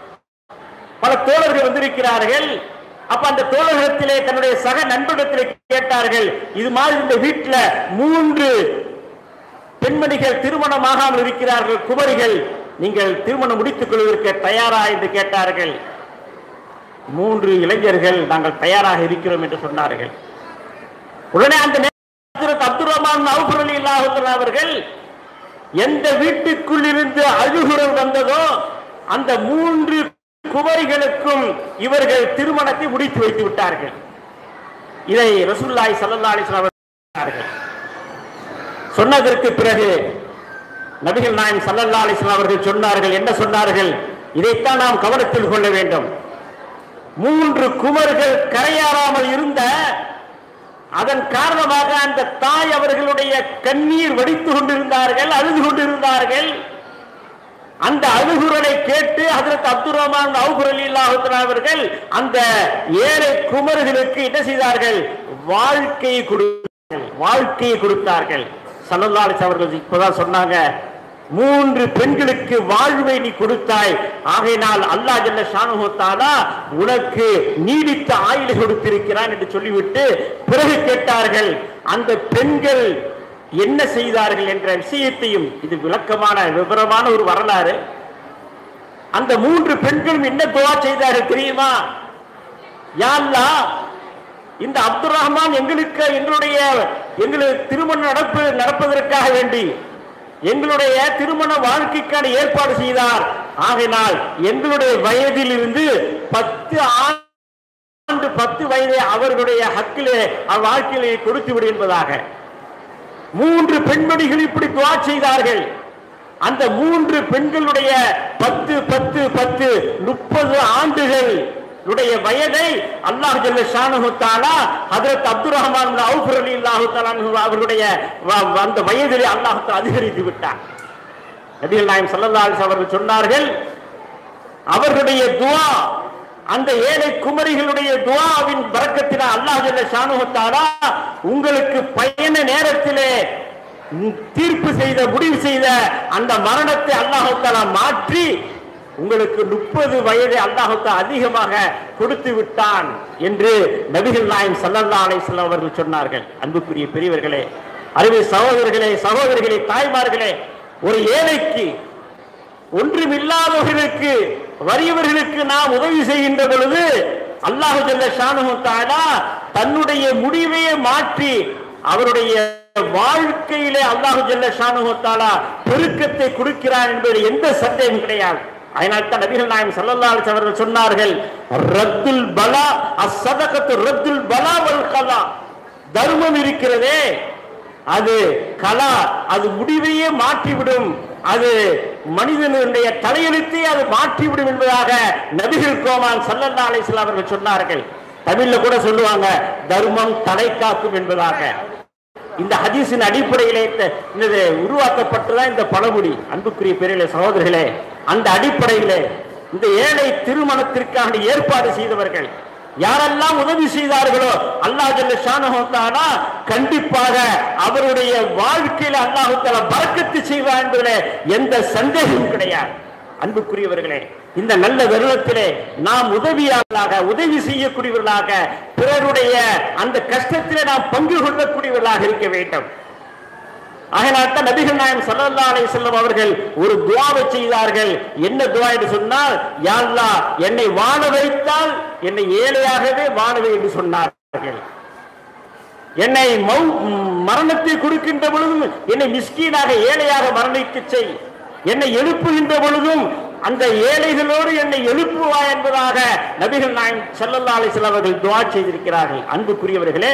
பல தோழர்கள் வந்திருக்கிறார்கள் அப்ப அந்த தோழர்களிடத்திலே தன்னுடைய சக நண்பரிடத்திலே கேட்டார்கள் இது மாதிரி இந்த வீட்டுல மூன்று பெண்மணிகள் திருமணம் ஆகாமல் இருக்கிறார்கள் குமரிகள் நீங்கள் திருமணம் முடித்துக் கொள்வதற்கு தயாரா என்று கேட்டார்கள் மூன்று இளைஞர்கள் நாங்கள் தயாராக இருக்கிறோம் என்று சொன்னார்கள் உடனே அந்த நேரத்தில் அப்துல் ரஹ்மான் அவுஃபர் அலி அல்லாஹுத்தஆலா அவர்கள் எந்த வீட்டுக்குள் இருந்து அழுகுரல் வந்ததோ அந்த மூன்று குமரிகளுக்கும் இவர்கள் திருமணத்தை முடித்து வைத்து விட்டார்கள் இதை ரசூலுல்லாஹி ஸல்லல்லாஹு அலைஹி வஸல்லம் அவர்கள் சொன்னார்கள். சொன்னதற்கு பிறகு நபிகள் நாயகம் ஸல்லல்லாஹு அலைஹி வஸல்லம் அவர்கள் சொன்னார்கள் என்ன சொன்னார்கள் இதைத்தான் நாம் கவனத்தில் கொள்ள வேண்டும் மூன்று குமர்கள் கரையாறாமல் இருந்த அதன் காரணமாக அந்த தாய் அவர்களுடைய கண்ணீர் வடித்து கொண்டிருந்தார்கள் அழுது கொண்டிருந்தார்கள் அந்த அழுகுரலை கேட்டு ஹஜரத் அப்துல் ரஹ்மான் அவுகுர் அலி அவர்கள் அந்த ஏழை குமர்களுக்கு என்ன செய்தார்கள் வாழ்க்கையை கொடுத்தார்கள் வாழ்க்கையை கொடுத்தார்கள் சல்லல்லாஹு அலைஹி அவர்கள் இப்பதான் சொன்னாங்க மூன்று பெண்களுக்கு வாழ்வை நீ கொடுத்தாய் ஆகையினால் அல்லாஹ் ஜல்ல ஷானுஹு தஆலா உனக்கு நீடித்த ஆயுளை கொடுத்திருக்கிறான் என்று சொல்லிவிட்டு பிறகு கேட்டார்கள் அந்த பெண்கள் என்ன செய்தார்கள் என்ற விஷயத்தையும் இது விளக்கமான விவரமான ஒரு வரலாறு அந்த மூன்று பெண்களும் என்ன துவா செய்தார்கள் தெரியுமா யா அல்லாஹ் இந்த அப்துல் ரஹ்மான் எங்களுக்கு எங்களுடைய எங்களுக்கு திருமணம் நடப்பு நடப்பதற்காக வேண்டி எங்களுடைய திருமண வாழ்க்கைக்கான ஏற்பாடு செய்தார் ஆகையினால் எங்களுடைய வயதில் இருந்து பத்து ஆண்டு பத்து வயதை அவர்களுடைய ஹக்கிலே அவ்வாழ்க்கையிலே கொடுத்து விடு என்பதாக மூன்று பெண்மணிகள் இப்படி துவா செய்தார்கள் அந்த மூன்று பெண்களுடைய பத்து பத்து பத்து முப்பது ஆண்டுகள் உடைய வயதை அல்லாஹ் ஜல்ல ஷானஹு தஆலா ஹஜரத் அப்துல் ரஹ்மான் பின் அவுஃப் ரலியல்லாஹு தஆலா அன்ஹு அவர்களுடைய வ- வ- அந்த வயதிலே அல்லாஹ் தஆலா அதிகரித்து விட்டார் நபிகள் நாயகம் ஸல்லல்லாஹு அலைஹி அவர்கள் சொன்னார்கள் அவர்களுடைய துவா அந்த ஏழை குமரிகளுடைய துவாவின் பறக்கத்தினால் அல்லாஹ் ஜல்ல ஷானஹு தஆலா உங்களுக்கு பயண நேரத்திலே ம், தீர்ப்பு செய்த முடிவு செய்த அந்த மரணத்தை அல்லாஹ் தஆலா மாற்றி உங்களுக்கு முப்பது வயதை அல்லாஹுத்தா அதிகமாக கொடுத்து விட்டான் என்று நபிகள் நாயம் சல்லல்லா அலைஹிஸ்ஸலாம் அவர்கள் சொன்னார்கள் அன்புக்குரிய பெரியவர்களே அருமை சகோதரர்களே சகோதரிகளே தாய்மார்களே ஒரு ஏழைக்கு ஒன்றுமில்லாதவர்களுக்கு வறியவர்களுக்கு நாம் உதவி செய்கின்ற பொழுது அல்லாஹு ஜல்ல ஷானுஹு தஆலா தன்னுடைய முடிவையே மாற்றி அவருடைய வாழ்க்கையிலே அல்லாஹு ஜல்ல ஷானுஹு தஆலா பெருக்கத்தை கொடுக்கிறார் என்பதில் எந்த சந்தேகம் கிடையாது அதனால் தான் நபிகள் நாயம் ஸல்லல்லாஹு அலைஹி வஸல்லம் அவர்கள் சொன்னார்கள் ரத்துல் பலா அஸ்ஸதகத்து ரத்துல் பலா வல் கலா தர்மம் இருக்கிறதே அது கலா அது முடிவையே மாற்றிவிடும் அது மனிதனுடைய தலையெழுத்தை அது மாற்றிவிடும் என்பதாக நபிகள் கோமான் சல்லல்லா அலிஸ்லாம் அவர்கள் சொன்னார்கள் தமிழ்ல கூட சொல்லுவாங்க தர்மம் தலை காக்கும் என்பதாக இந்த ஹதீஸின் அடிப்படையிலே இந்த- இந்த உருவாக்கப்பட்டதான் இந்த பழமொழி அன்புக்குரிய பெரியலே சகோதரர்களே அந்த அடிப்படையிலே இந்த ஏழை திருமணத்திற்கான ஏற்பாடு செய்தவர்கள் யாரெல்லாம் உதவி செய்தார்களோ அல்லாஹ் ஜல்ல ஷானஹு தஆலா கண்டிப்பாக அவருடைய வாழ்க்கையில அல்லாஹ் தஆலா பரக்கத்து செய்வார் என்பதிலே எந்த சந்தேகமும் கிடையாது அன்புக்குரியவர்களே இந்த நல்ல தருணத்திலே நாம் உதவியாளர்களாக உதவி செய்யக்கூடியவர்களாக பிறருடைய அந்த கஷ்டத்திலே நாம் பங்கு கொள்ளக்கூடியவர்களாக இருக்க வேண்டும் அதனால்தான் நபிகள் நாயம் ஸல்லல்லாஹு அலைஹி வஸல்லம் அவர்கள் ஒரு துஆவை செய்தார்கள் என்ன துஆ என்று சொன்னால் யா அல்லாஹ் என்னை வாழ வைத்தால் என்னை ஏழையாகவே வாழவே என்று சொன்னார்கள் என்னை மௌ- மரணத்தை கொடுக்கின்ற பொழுதும் என்னை மிஸ்கீனாக ஏழையாக மரணிக்க செய் என்னை எழுப்புகின்ற பொழுதும் அந்த ஏழைகளோடு என்னை எழுப்புவா என்பதாக நபிகள் நாயம் ஸல்லல்லாஹு அலைஹி வஸல்லம் அவர்கள் துஆ செய்திருக்கிறார்கள் அன்புக்குரியவர்களே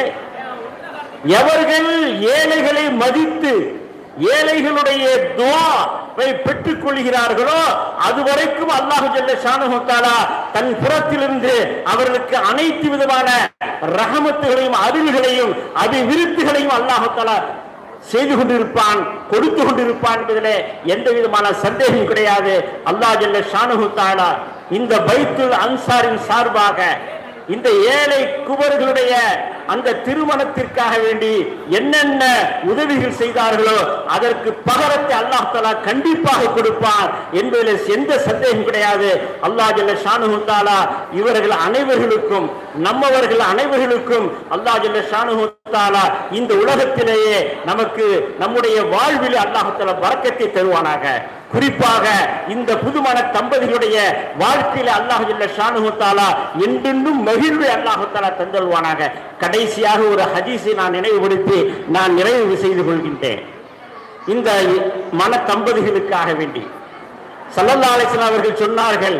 எவர்கள் ஏழைகளை மதித்து ஏழைகளுடைய துவாவை பெற்றுக் கொள்கிறார்களோ அதுவரைக்கும் அல்லாஹு ஜல்ல ஷானஹு தஆலா தன் புறத்திலிருந்து அவர்களுக்கு அனைத்து விதமான ரஹமத்துகளையும் அருள்களையும் அபிவிருத்திகளையும் அல்லாஹு தஆலா செய்து கொண்டிருப்பான் கொடுத்து கொண்டிருப்பான் என்பதிலே எந்த விதமான சந்தேகம் கிடையாது அல்லாஹ் ஜல்ல ஷானஹு தஆலா இந்த பைத்துல் அன்சாரின் சார்பாக இந்த ஏழை குபர்களுடைய அந்த திருமணத்திற்காக வேண்டி என்னென்ன உதவிகள் செய்தார்களோ அதற்கு பகரத்தை அல்லாஹ் தஆலா கண்டிப்பாக கொடுப்பார் என்பதில் எந்த சந்தேகம் கிடையாது அல்லாஹ் ஜல்ல ஷானுஹு தஆலா இவர்கள் அனைவர்களுக்கும் நம்மவர்கள் அனைவர்களுக்கும் அல்லாஹ் ஜல்ல ஷானுஹு தஆலா இந்த உலகத்திலேயே நமக்கு நம்முடைய வாழ்வில் அல்லாஹ் தஆலா பரக்கத்தை தருவானாக குறிப்பாக இந்த புதுமண தம்பதிகளுடைய வாழ்க்கையில அல்லாஹ் ஜல்ல ஷானுஹு தஆலா என்றென்றும் மகிழ்வை அல்லாஹ் தஆலா தந்தல்வானாக கடைசியாக ஒரு ஹதீஸை நான் நினைவுபடுத்தி நான் நிறைவு செய்து கொள்கின்றேன் இந்த மன தம்பதிகளுக்காக வேண்டி ஸல்லல்லாஹு அலைஹி வஸல்லம் அவர்கள் சொன்னார்கள்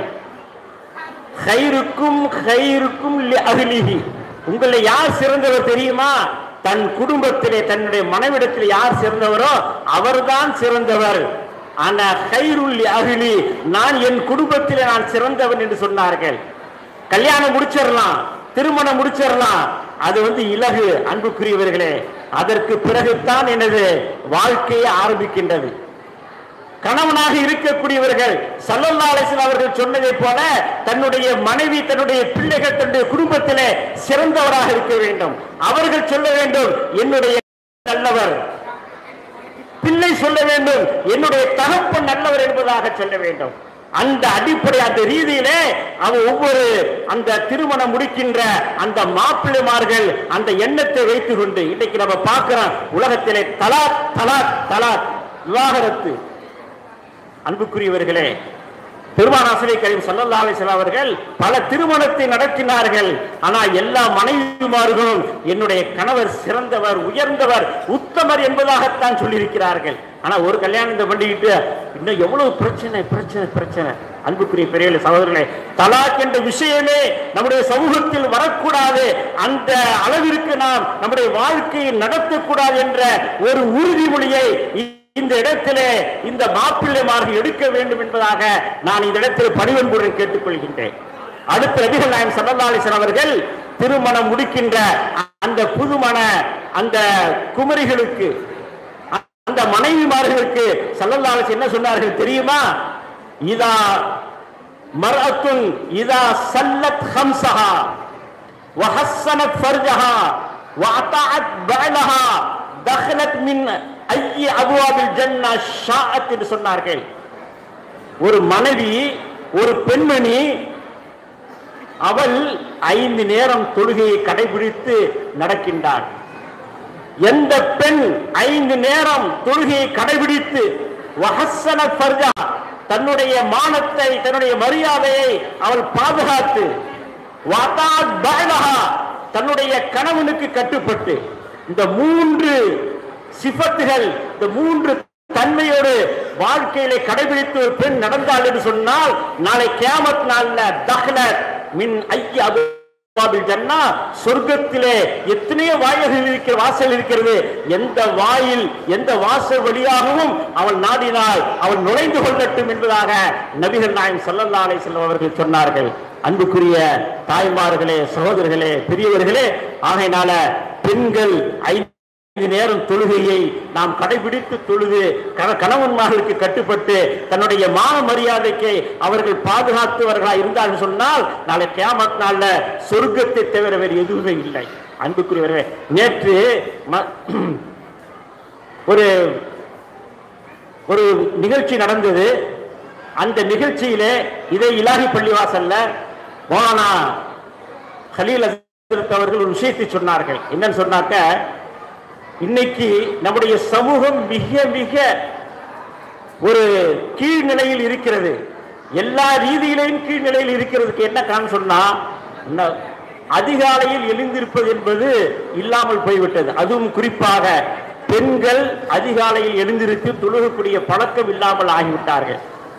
ஹைருக்கும் ஹைருக்கும் அகிலிஹி உங்களை யார் சிறந்தவர் தெரியுமா தன் குடும்பத்திலே தன்னுடைய மனைவிடத்தில் யார் சிறந்தவரோ அவர்தான் சிறந்தவர் ஆனா ஹைருல் அகிலி நான் என் குடும்பத்திலே நான் சிறந்தவன் என்று சொன்னார்கள் கல்யாணம் முடிச்சிடலாம் திருமணம் முடிச்சிடலாம் அது வந்து இலகு அன்புக்குரியவர்களே அதற்கு பிறகுதான் எனது வாழ்க்கையை ஆரம்பிக்கின்றது கணவனாக இருக்கக்கூடியவர்கள் சல்லல்லா அலிஸ்லாம் அவர்கள் சொன்னதை போல தன்னுடைய மனைவி தன்னுடைய பிள்ளைகள் தன்னுடைய குடும்பத்திலே சிறந்தவராக இருக்க வேண்டும் அவர்கள் சொல்ல வேண்டும் என்னுடைய நல்லவர் பிள்ளை சொல்ல வேண்டும் என்னுடைய தகப்பன் நல்லவர் என்பதாக சொல்ல வேண்டும் அந்த அடிப்படை அந்த ரீதியிலே அவன் ஒவ்வொரு அந்த திருமணம் முடிக்கின்ற அந்த மாப்பிள்ளைமார்கள் அந்த எண்ணத்தை வைத்துக் கொண்டு இன்னைக்கு நம்ம பார்க்கிறோம் உலகத்திலே தலாக் தலாக் தலாக் விவாகரத்து அன்புக்குரியவர்களே பெருமான் ஆசிரியர் கரீம் ஸல்லல்லாஹு அலைஹி வஸல்லம் அவர்கள் பல திருமணத்தை நடத்தினார்கள் ஆனா எல்லா மனைவிமார்களும் என்னுடைய கணவர் சிறந்தவர் உயர்ந்தவர் உத்தமர் என்பதாகத்தான் சொல்லியிருக்கிறார்கள் ஆனா ஒரு கல்யாணத்தை பண்ணிக்கிட்டு இன்னும் எவ்வளவு பிரச்சனை பிரச்சனை பிரச்சனை அன்புக்குரிய பெரிய சகோதரர்களே தலாக் என்ற விஷயமே நம்முடைய சமூகத்தில் வரக்கூடாது அந்த அளவிற்கு நாம் நம்முடைய வாழ்க்கையை நடத்தக்கூடாது என்ற ஒரு உறுதிமொழியை இந்த இடத்திலே இந்த மாப்பிள்ளைமார்கள் எடுக்க வேண்டும் என்பதாக நான் இந்த இடத்தில் பணிவன்புடன் கேட்டுக்கொள்கின்றேன் அடுத்த நபிகள் நாயம் சல்லல்லாஹு அலைஹி வஸல்லம் அவர்கள் திருமணம் முடிக்கின்ற அந்த புதுமண அந்த குமரிகளுக்கு அந்த மனைவிமார்களுக்கு சல்லல்லாஹு அலைஹி வஸல்லம் என்ன சொன்னார்கள் தெரியுமா இதா மர்அத்துன் இதா சல்லத் ஹம்சஹா وحسنت فرجها وأطاعت بعلها دخلت من ஐய அபுவாபில் ஜன்னா ஷாஅத் என்று சொன்னார்கள் ஒரு மனைவி ஒரு பெண்மணி அவள் ஐந்து நேரம் தொழுகையை கடைபிடித்து நடக்கின்றாள் எந்த பெண் ஐந்து நேரம் தொழுகையை கடைபிடித்து வஹஸ்ஸன ஃபர்ஜா தன்னுடைய மானத்தை தன்னுடைய மரியாதையை அவள் பாதுகாத்து வதாத் பஅலஹா தன்னுடைய கணவனுக்கு கட்டுப்பட்டு இந்த மூன்று சிபத்துகள் இந்த மூன்று தன்மையோடு வாழ்க்கையிலே கடைபிடித்து ஒரு பெண் நடந்தாள் என்று சொன்னால் நாளை கியாமத் நாள்ல தஹ்லத் மின் ஐய அபு அபுவாபில் ஜன்னா சொர்க்கத்திலே எத்தனையோ வாயில்கள் இருக்கிற வாசல் இருக்கிறது எந்த வாயில் எந்த வாசல் வழியாகவும் அவன் நாடினால் அவன் நுழைந்து கொள்ளட்டும் என்பதாக நபிகள் நாயம் ஸல்லல்லாஹு அலைஹி வஸல்லம் அவர்கள் சொன்னார்கள் அன்புக்குரிய தாய்மார்களே சகோதரர்களே பெரியவர்களே ஆகையினால பெண்கள் ஐந்து நேரம் தொழுகையை நாம் கடைபிடித்து தொழுது கண- கணவன்மார்களுக்கு கட்டுப்பட்டு தன்னுடைய மான மரியாதைக்கு அவர்கள் பாதுகாத்தவர்களாக இருந்தார்கள் சொன்னால் நாளை கியாமத் நாள்ல சொர்க்கத்தை தவிர வேறு எதுவுமே இல்லை அன்புக்குரியவர்களே நேற்று ம- ஒரு ஒரு நிகழ்ச்சி நடந்தது அந்த நிகழ்ச்சியிலே இதே இலாஹி பள்ளிவாசல்ல மௌலானா ஹலீல் ஹசரத் அவர்கள் ஒரு விஷயத்தை சொன்னார்கள் என்னன்னு சொன்னாக்க இன்னைக்கு நம்முடைய சமூகம் மிக மிக ஒரு கீழ்நிலையில் இருக்கிறது எல்லா ரீதியிலையும் கீழ்நிலையில் இருக்கிறதுக்கு என்ன காரணம் சொன்னா ந- அதிகாலையில் எழுந்திருப்பது என்பது இல்லாமல் போய்விட்டது அதுவும் குறிப்பாக பெண்கள் அதிகாலையில் எழுந்திருக்கு தொழுகக்கூடிய பழக்கம் இல்லாமல் ஆகிவிட்டார்கள்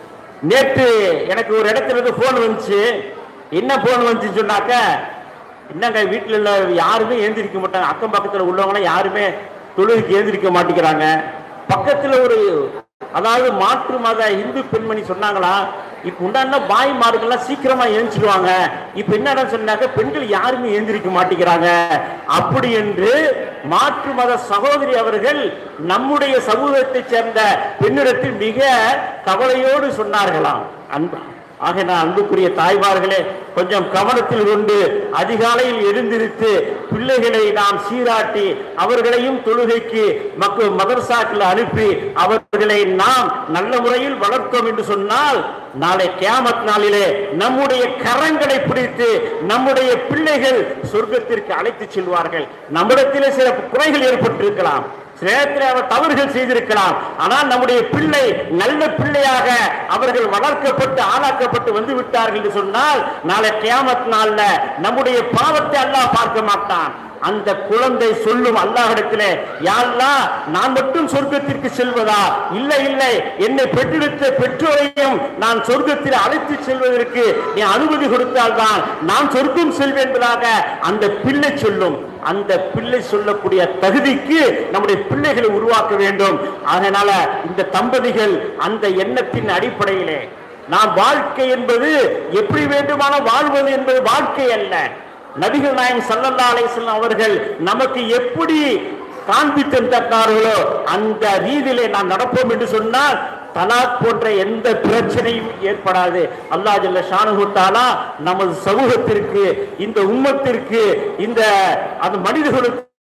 நேற்று எனக்கு ஒரு இடத்துல இருந்து போன் வந்துச்சு என்ன போன் வந்துச்சு சொன்னாக்க என்னங்க வீட்டில் உள்ள யாருமே எழுந்திருக்க மாட்டாங்க அக்கம் பக்கத்தில் உள்ளவங்களாம் யாருமே தொழுகைக்கு எழுந்திருக்க மாட்டேங்கிறாங்க பக்கத்தில் ஒரு அதாவது மாற்று மத இந்து பெண்மணி சொன்னாங்களா இப்ப உண்டான பாய் மார்கள்லாம் சீக்கிரமா எழுந்திருவாங்க இப்ப என்னடா சொன்னாக்க பெண்கள் யாருமே எழுந்திருக்க மாட்டேங்கிறாங்க அப்படி என்று மாற்று மத சகோதரி அவர்கள் நம்முடைய சமூகத்தைச் சேர்ந்த பெண்ணிடத்தில் மிக கவலையோடு சொன்னார்களாம் அன்பு ஆக நான் அன்புக்குரிய தாய்மார்களே கொஞ்சம் கவனத்தில் கொண்டு அதிகாலையில் எழுந்திருத்து பிள்ளைகளை நாம் சீராட்டி அவர்களையும் தொழுகைக்கு மக்கள் மதரசாக்கள் அனுப்பி அவர்களை நாம் நல்ல முறையில் வளர்த்தோம் என்று சொன்னால் நாளை கியாமத் நாளிலே நம்முடைய கரங்களை பிடித்து நம்முடைய பிள்ளைகள் சொர்க்கத்திற்கு அழைத்து செல்வார்கள் நம்மிடத்திலே சில குறைகள் ஏற்பட்டிருக்கலாம் சில நேரத்தில் அவர் தவறுகள் செய்திருக்கலாம் ஆனால் நம்முடைய பிள்ளை நல்ல பிள்ளையாக அவர்கள் வளர்க்கப்பட்டு ஆளாக்கப்பட்டு வந்து விட்டார்கள் என்று சொன்னால் நாளை கியாமத் நாள்ல நம்முடைய பாவத்தை அல்லாஹ் பார்க்க மாட்டான் அந்த குழந்தை சொல்லும் அல்லாஹிடத்திலே யாழ்லா நான் மட்டும் சொர்க்கத்திற்கு செல்வதா இல்லை இல்லை என்னை பெற்றெடுத்த பெற்றோரையும் நான் சொர்க்கத்தில் அழைத்து செல்வதற்கு நீ அனுமதி கொடுத்தால்தான் நான் சொர்க்கம் செல்வேன் என்பதாக அந்த பிள்ளை சொல்லும் அந்த பிள்ளை சொல்லக்கூடிய தகுதிக்கு நம்முடைய பிள்ளைகளை உருவாக்க வேண்டும் அதனால இந்த தம்பதிகள் அந்த எண்ணத்தின் அடிப்படையிலே நாம் வாழ்க்கை என்பது எப்படி வேண்டுமான வாழ்வது என்பது வாழ்க்கை அல்ல நபிகள் நாயகம் ஸல்லல்லாஹு அலைஹி வஸல்லம் அவர்கள் நமக்கு எப்படி காண்பித்து தந்தார்களோ அந்த ரீதியிலே நாம் நடப்போம் என்று சொன்னால் தலாக் போன்ற எந்த பிரச்சனையும் ஏற்படாது அல்லாஹ் ஜல்ல ஷானுஹு தஆலா நமது சமூகத்திற்கு இந்த உம்மத்திற்கு இந்த அந்த மனிதர்களுக்கு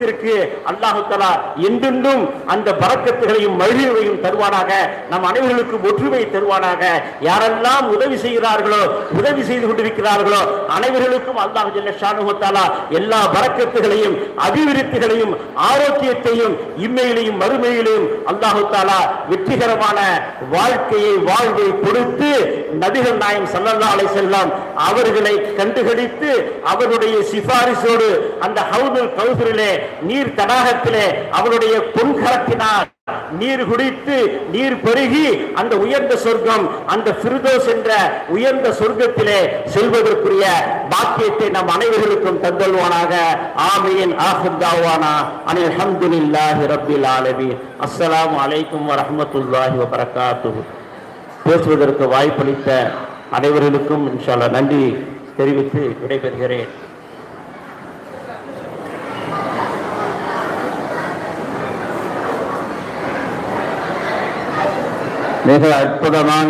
அல்லாஹு தலா என்றென்றும் அந்த பறக்கத்துகளையும் மகிழ்வையும் தருவானாக நம் அனைவர்களுக்கும் ஒற்றுமை தருவானாக யாரெல்லாம் உதவி செய்கிறார்களோ உதவி செய்து கொண்டிருக்கிறார்களோ அனைவர்களுக்கும் அல்லாஹ் ஜல்ல ஷானுஹு தஆலா எல்லா பறக்கத்துகளையும் அபிவிருத்திகளையும் ஆரோக்கியத்தையும் இம்மையிலையும் மறுமையிலையும் அல்லாஹு தாலா வெற்றிகரமான வாழ்க்கையை வாழ்வை கொடுத்து நபிகள் நாயம் ஸல்லல்லாஹு அலைஹி செல்லம் அவர்களை கண்டுகளித்து அவருடைய சிபாரிசோடு அந்த ஹவுதுல் கௌசரிலே நீர் தடாகத்திலே அவருடைய பொன்கரத்தினால் நீர் குடித்து நீர் பெருகி அந்த உயர்ந்த சொர்க்கம் அந்த ஃபிர்தோஸ் என்ற உயர்ந்த சொர்க்கத்திலே செல்வதற்குரிய பாக்கியத்தை நம் அனைவர்களுக்கும் தந்தல்வானாக ஆமீன் ஆஹிர் தாவானா அனில் அல்ஹம்துலில்லாஹி ரப்பில் ஆலமீன் அஸ்ஸலாமு அலைக்கும் வரஹ்மத்துல்லாஹி வபரகாத்துஹு பேசுவதற்கு வாய்ப்பளித்த அனைவர்களுக்கும் இன்ஷா அல்லாஹ் நன்றி தெரிவித்து விடைபெறுகிறேன் மிக அற்புதமான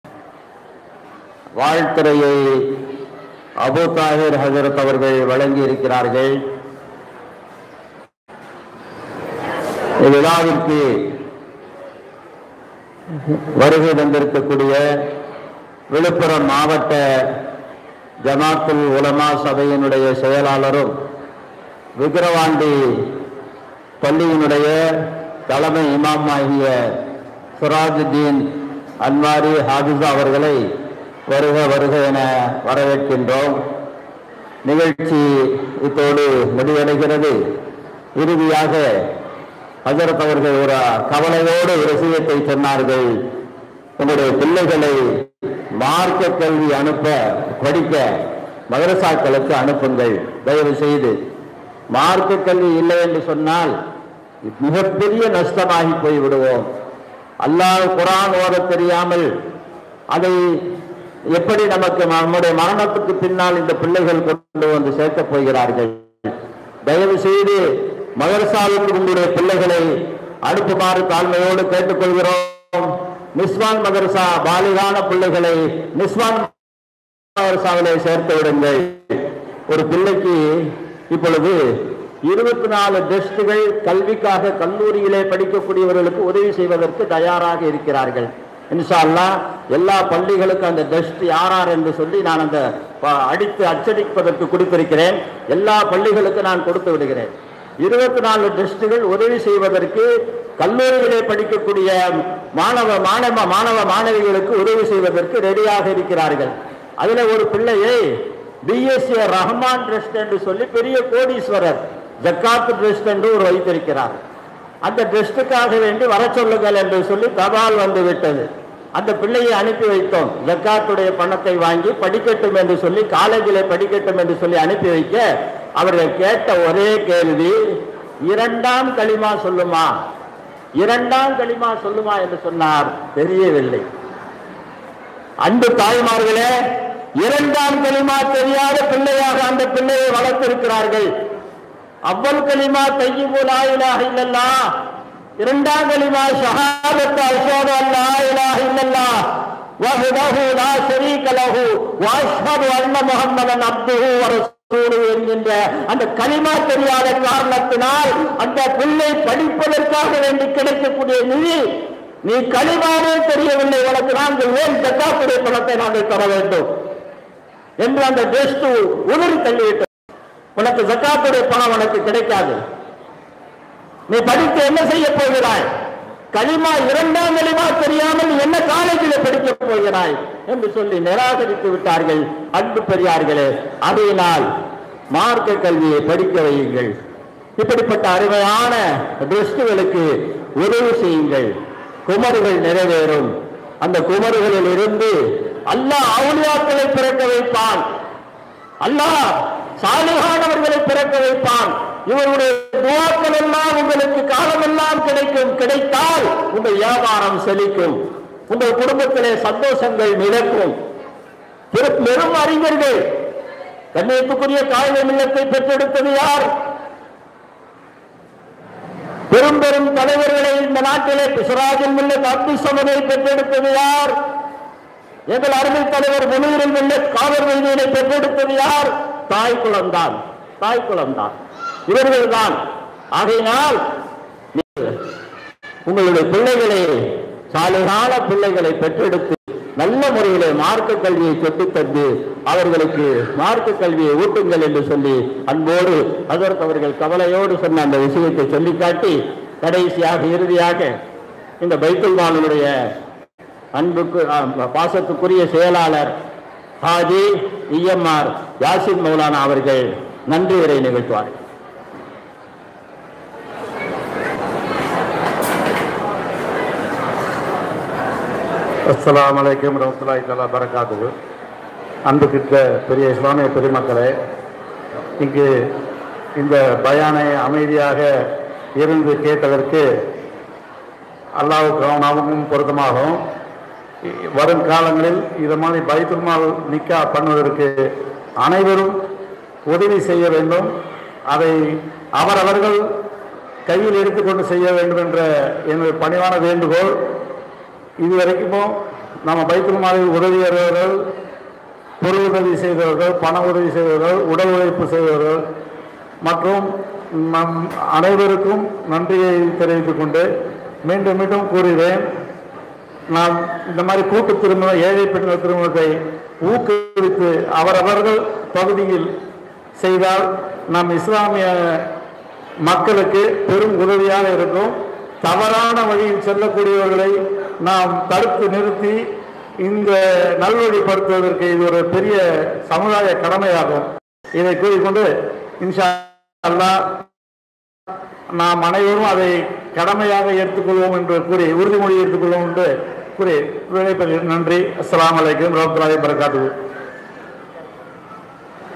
வாழ்த்துறையை அபு தாஹிர் ஹசரத் அவர்கள் வழங்கி இருக்கிறார்கள் இவ்விழாவிற்கு வருகை தந்திருக்கக்கூடிய விழுப்புரம் மாவட்ட ஜமாத்துல் உலமா சபையினுடைய செயலாளரும் விக்கிரவாண்டி பள்ளியினுடைய தலைமை இமாம் ஆகிய சிராஜுத்தீன் அன்வாரி ஹாபிசா அவர்களை வருக வருக என வரவேற்கின்றோம் நிகழ்ச்சி இத்தோடு முடிவடைகிறது இறுதியாக ஹஜரத் அவர்கள் ஒரு கவலையோடு ஒரு விஷயத்தை சொன்னார்கள் உங்களுடைய பிள்ளைகளை மார்க்க கல்வி அனுப்ப படிக்க மதரசாக்களுக்கு அனுப்புங்கள் தயவு செய்து மார்க்க கல்வி இல்லை என்று சொன்னால் மிகப்பெரிய நஷ்டமாகி போய் விடுவோம் அல்லாஹ் குரான் ஓத தெரியாமல் அதை எப்படி நமக்கு நம்முடைய மரணத்துக்கு பின்னால் இந்த பிள்ளைகள் கொண்டு வந்து சேர்க்கப் போகிறார்கள் தயவு செய்து மதரசாவுக்கு உங்களுடைய பிள்ளைகளை அனுப்புமாறு தாழ்மையோடு கேட்டுக்கொள்கிறோம் நிஸ்வான் மதரசா பாலிகான பிள்ளைகளை நிஸ்வான் மதரசாவிலே சேர்த்து விடுங்கள் ஒரு பிள்ளைக்கு இப்பொழுது இருபத்தி நாலு டெஸ்டுகள் கல்விக்காக கல்லூரியிலே படிக்கக்கூடியவர்களுக்கு உதவி செய்வதற்கு தயாராக இருக்கிறார்கள் இன்ஷா அல்லாஹ் எல்லா பள்ளிகளுக்கும் அந்த டெஸ்ட் யாரார் என்று சொல்லி நான் அந்த ப- அடித்து அச்சடிப்பதற்கு கொடுத்திருக்கிறேன் எல்லா பள்ளிகளுக்கும் நான் கொடுத்து விடுகிறேன் இருபத்தி நாலு டெஸ்டுகள் உதவி செய்வதற்கு கல்லூரியிலே படிக்கக்கூடிய மாணவ மாணவ மாணவ மாணவிகளுக்கு உதவி செய்வதற்கு ரெடியாக இருக்கிறார்கள் அதுல ஒரு பிள்ளையை பிஎஸ்சி ரஹ்மான் ட்ரஸ்ட் என்று சொல்லி பெரிய கோடீஸ்வரர் ஜக்காத் ட்ரஸ்ட் என்று ஒரு வைத்திருக்கிறார் அந்த ட்ரஸ்டுக்காக வேண்டி வர சொல்லுங்கள் என்று சொல்லி தபால் வந்து விட்டது அந்த பிள்ளையை அனுப்பி வைத்தோம் ஜக்காத்துடைய பணத்தை வாங்கி படிக்கட்டும் என்று சொல்லி காலேஜில் படிக்கட்டும் என்று சொல்லி அனுப்பி வைக்க அவர்கள் கேட்ட ஒரே கேள்வி இரண்டாம் களிமா சொல்லுமா இரண்டாம் களிமா சொல்லுமா என்று சொன்னார் தெரியவில்லை அன்பு தாய்மார்களே இரண்டாம் களிமா தெரியாத பிள்ளையாக அந்த பிள்ளையை வளர்த்திருக்கிறார்கள் அவ்வல் களிமா தையிபு லா இலாஹ இல்லல்லாஹ் இரண்டாம் களிமா ஷஹாதத்து அஷ்ஹது அன் லா இலாஹ இல்லல்லாஹ் வஹ்தஹு லா ஷரீக லஹு வ அஷ்ஹது அன்ன முஹம்மதன் அப்துஹு வ ரசூலுஹு என்கின்ற அந்த களிமா தெரியாத காரணத்தினால் அந்த பிள்ளை படிப்பதற்காக வேண்டி கிடைக்கக்கூடிய நிதி நீ களிமாவே தெரியவில்லை உனக்கு நாங்கள் ஏன் ஜக்காத்துடைய பணத்தை நாங்கள் தர வேண்டும் என்று அந்த டெஸ்ட் உதறி தள்ளிவிட்டது உனக்கு ஜக்காத்துடைய பணம் உனக்கு கிடைக்காது நீ படித்து என்ன செய்ய போகிறாய் களிமா இரண்டாம் களிமா தெரியாமல் நீ என்ன காலேஜில் படிக்க போகிறாய் என்று சொல்லி நிராகரித்து விட்டார்கள் அன்பு பெரியார்களே அதையினால் மார்க்க கல்வியை படிக்க வையுங்கள் இப்படிப்பட்ட அருமையான டிரஸ்டுகளுக்கு உதவி செய்யுங்கள் குமர்கள் நிறைவேறும் அந்த குமர்களில் இருந்து அல்லாஹ் அவுளியாக்களை பிறக்க வைப்பான் அல்லாஹ் சாலிகானவர்களை பிறக்க வைப்பான் இவருடைய துவாக்கள் எல்லாம் உங்களுக்கு காலமெல்லாம் கிடைக்கும் கிடைத்தால் உங்கள் வியாபாரம் செழிக்கும் உங்கள் குடும்பத்திலே சந்தோஷங்கள் நிலைக்கும் பெரு- பெரும் அறிஞர்கள் கண்ணியத்துக்குரிய காவிய மில்லத்தை பெற்றெடுத்தது யார் பெரும் பெரும் தலைவர்களை இந்த நாட்டிலே பிசராஜில் மில்லத் அப்துல் சமதை பெற்றெடுத்தது யார் எங்கள் அருமை தலைவர் முனீரில் மில்லத் காதர் வைதியனை பெற்றெடுத்தது யார் தாய் குலம்தான் தாய் குலம்தான் இவர்கள்தான் ஆகையினால் நீங்கள் உங்களுடைய பிள்ளைகளை சாலைகால பிள்ளைகளை பெற்றெடுத்து நல்ல முறையிலே மார்க்க கல்வியை சொல்லித் தந்து அவர்களுக்கு மார்க்க கல்வியை ஊட்டுங்கள் என்று சொல்லி அன்போடு அதற்கு அவர்கள் கவலையோடு சொன்ன அந்த விஷயத்தை சொல்லிக் காட்டி கடைசியாக இறுதியாக இந்த பைத்துல் மாலனுடைய அன்புக்கு ஆ, பாசத்துக்குரிய செயலாளர் ஹாஜி இஎம்ஆர் யாசின் மௌலானா அவர்கள் நன்றி உரை நிகழ்த்துவார்கள் அஸ்ஸலாமு அலைக்கும் வரமத்துல்லாஹி தஆலா பரகாத்துஹு அன்புக்கிட்ட பெரிய இஸ்லாமிய பெருமக்களே இங்கு இந்த பயானை அமைதியாக இருந்து கேட்டதற்கு அல்லாஹ்வுக்கு அவனாவும் பொருத்தமாகும் இ- வரும் காலங்களில் இது மாதிரி பைத்துல்மால் நிக்கா பண்ணுவதற்கு அனைவரும் உதவி செய்ய வேண்டும் அதை அவரவர்கள் கையில் எடுத்துக்கொண்டு செய்ய வேண்டும் என்ற எனது பணிவான வேண்டுகோள் இதுவரைக்கும் நம்ம பைத்துல் மாலில் உதவி வருபவர்கள் பொருள் உதவி செய்தவர்கள் பண உதவி செய்தவர்கள் உடல் உழைப்பு செய்தவர்கள் மற்றும் நம் அனைவருக்கும் நன்றியை தெரிவித்துக் கொண்டு மீண்டும் மீண்டும் கூறுகிறேன் நாம் இந்த மாதிரி கூட்டு திருமணம் ஏழை பெண்கள் திருமணத்தை ஊக்குவித்து அவரவர்கள் பகுதியில் செய்தால் நம் இஸ்லாமிய மக்களுக்கு பெரும் உதவியாக இருக்கும் தவறான வழியில் செல்லக்கூடியவர்களை நாம் தடுத்து நிறுத்தி இந்த நல்வழிப்படுத்துவதற்கு இது ஒரு பெரிய சமுதாய கடமையாகும் இதை கூறிக்கொண்டு இன்ஷா அல்லாஹ் நாம் அனைவரும் அதை கடமையாக ஏற்றுக்கொள்வோம் என்று கூறி உறுதிமொழி ஏற்றுக்கொள்வோம் என்று கூறி விடைபெறுகிறேன் நன்றி அஸ்ஸலாமு அலைக்கும் வரஹ்மத்துல்லாஹி வபரகாத்துஹு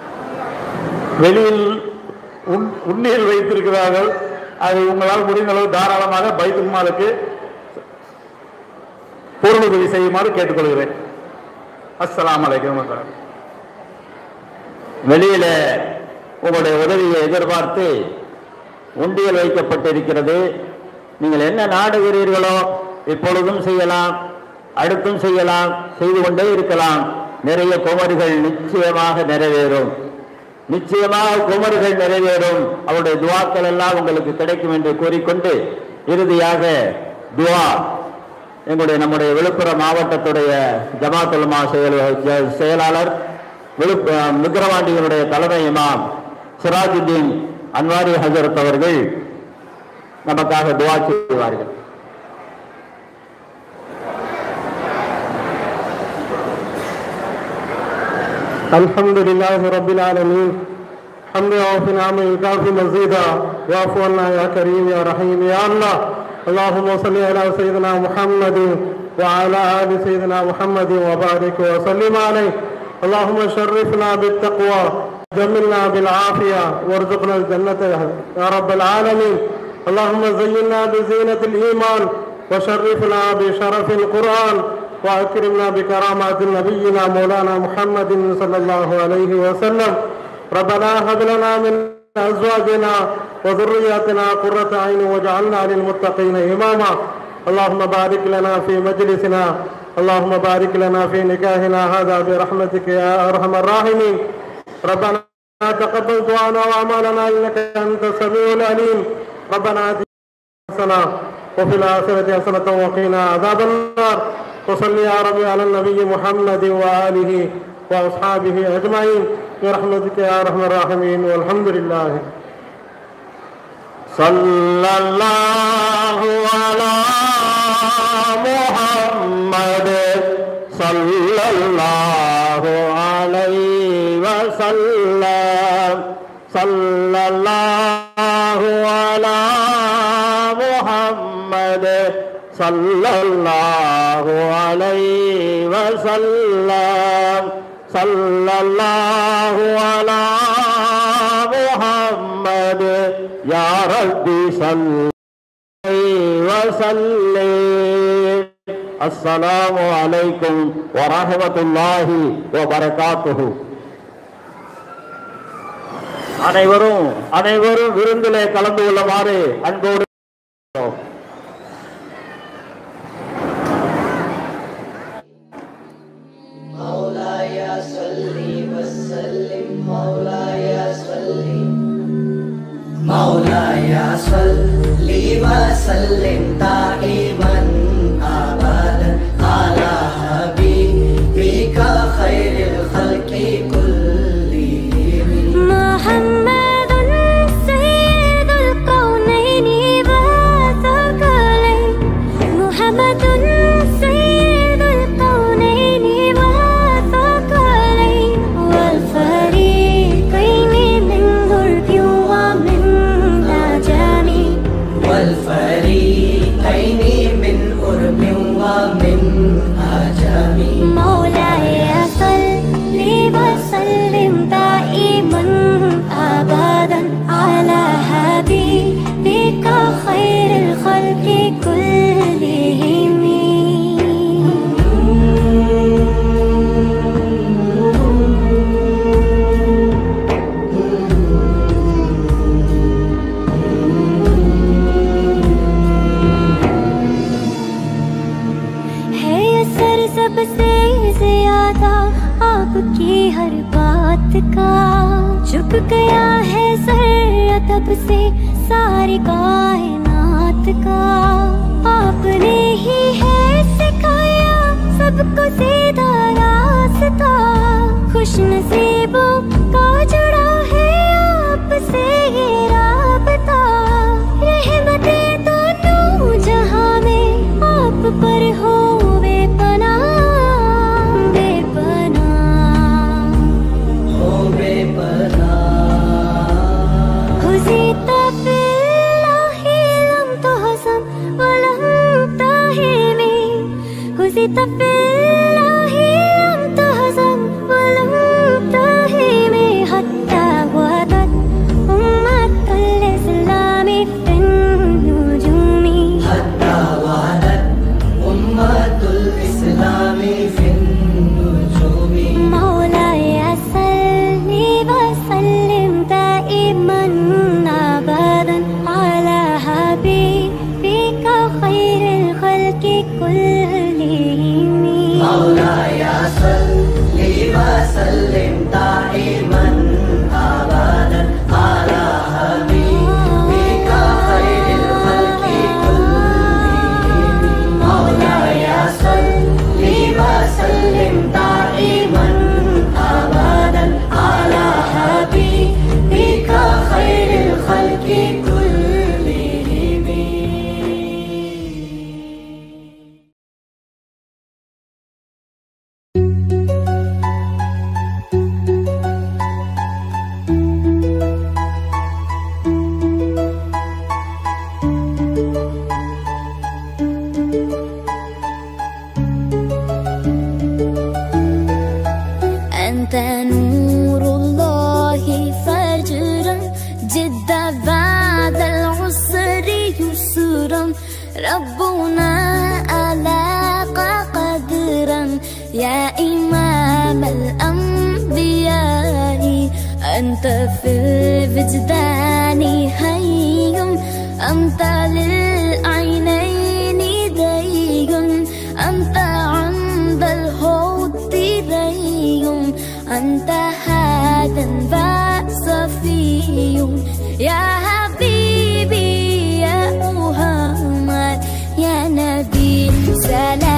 வெளியில் உண் உண்ணியில் வைத்திருக்கிறார்கள் அதை உங்களால் முடிந்த அளவு தாராளமாக பைத்துல் மாலுக்கு பொருளுதவி செய்யுமாறு கேட்டுக்கொள்கிறேன் அஸ்ஸலாமு அலைக்கும் வரஹ்மத்துல்லாஹி. வெளியில உங்களுடைய உதவியை எதிர்பார்த்து உண்டியல் வைக்கப்பட்டிருக்கிறது நீங்கள் என்ன நாடுகிறீர்களோ இப்பொழுதும் செய்யலாம் அடுத்தும் செய்யலாம் செய்து கொண்டே இருக்கலாம் நிறைய குமரிகள் நிச்சயமாக நிறைவேறும் நிச்சயமாக குமரிகள் நிறைவேறும் அவருடைய துவாக்கள் எல்லாம் உங்களுக்கு கிடைக்கும் என்று கூறிக்கொண்டு இறுதியாக துவா எங்களுடைய நம்முடைய விழுப்புரம் மாவட்டத்துடைய ஜமாத்துல்மா செயல் ஜ- செயலாளர் விழுப்பு விக்கிரவாண்டியினுடைய தலைமை இமாம் சிராஜுத்தீன் அன்வாரி ஹசரத் அவர்கள் நமக்காக துவா செய்வார்கள் الحمد لله رب العالمين حمد وفي نعمه يكافي مزيدا واعف عنا يا كريم يا رحيم يا الله اللهم صل على سيدنا محمد وعلى ال سيدنا محمد وبارك وسلم عليه اللهم شرفنا بالتقوى جملنا بالعافيه وارزقنا الجنه يا رب العالمين اللهم زينا بزينه الايمان وشرفنا بشرف القران واكرمنا بكرامات نبينا مولانا محمد صلى الله عليه وسلم ربنا هب لنا من ازواجنا وذرياتنا قرة عين واجعلنا للمتقين اماما اللهم بارك لنا في مجلسنا اللهم بارك لنا في نكاحنا هذا برحمتك يا ارحم الراحمين ربنا تقبل دعانا واعمالنا انك انت السميع العليم ربنا آتنا حسنة وفي الآخرة حسنة وقنا عذاب النار وصل يا ربي على النبي محمد وآله وأصحابه أجمعين برحمتك يا أرحم الراحمين والحمد لله صلى الله على محمد صلى الله عليه وسلم صلى الله على محمد صلى الله عليه وسلم صلى الله على محمد يا ربي صل وسلم السلام عليكم ورحمة الله وبركاته அனைவரும் அனைவரும் விருந்திலே கலந்து கொள்ளுமாறு அன்போடு مولاي صل وسلم دائما ابدا على حبيبك خير الخلق كلهم محمد سيد الكونين وثقلين محمد سيد الكونين وثقلين والفريقين من غرب ومن عجم والفريقين من قرب ومن عجم مولاي صل وسلم دائما ابدا على حبيبك خير الخلق كلهم है असर सबसे ज्यादा आपकी हर बात का झुक गया है सर तब से सारी कायनात का आपने ही है सिखाया सबको सीधा रास्ता खुश नसीबों का जुड़ा है आपसे ये राबता रहमतें दोनों जहां में आप पर हो बेपना बेपना हो बेपनाह هزيت في الله لم تهزم ولم تهمي هزيت في الله لم تهزم ولم تهمي حتى وضع أنت نور الله فجرا جد بعد العسر يسرا ربنا ألاق قدرا يا إمام الأنبياء أنت في الوجدان حي أنت للعينين دي أنت عند الحوت ري أنت هذا وصفي يا حبيبي يا محمد يا نبي سلام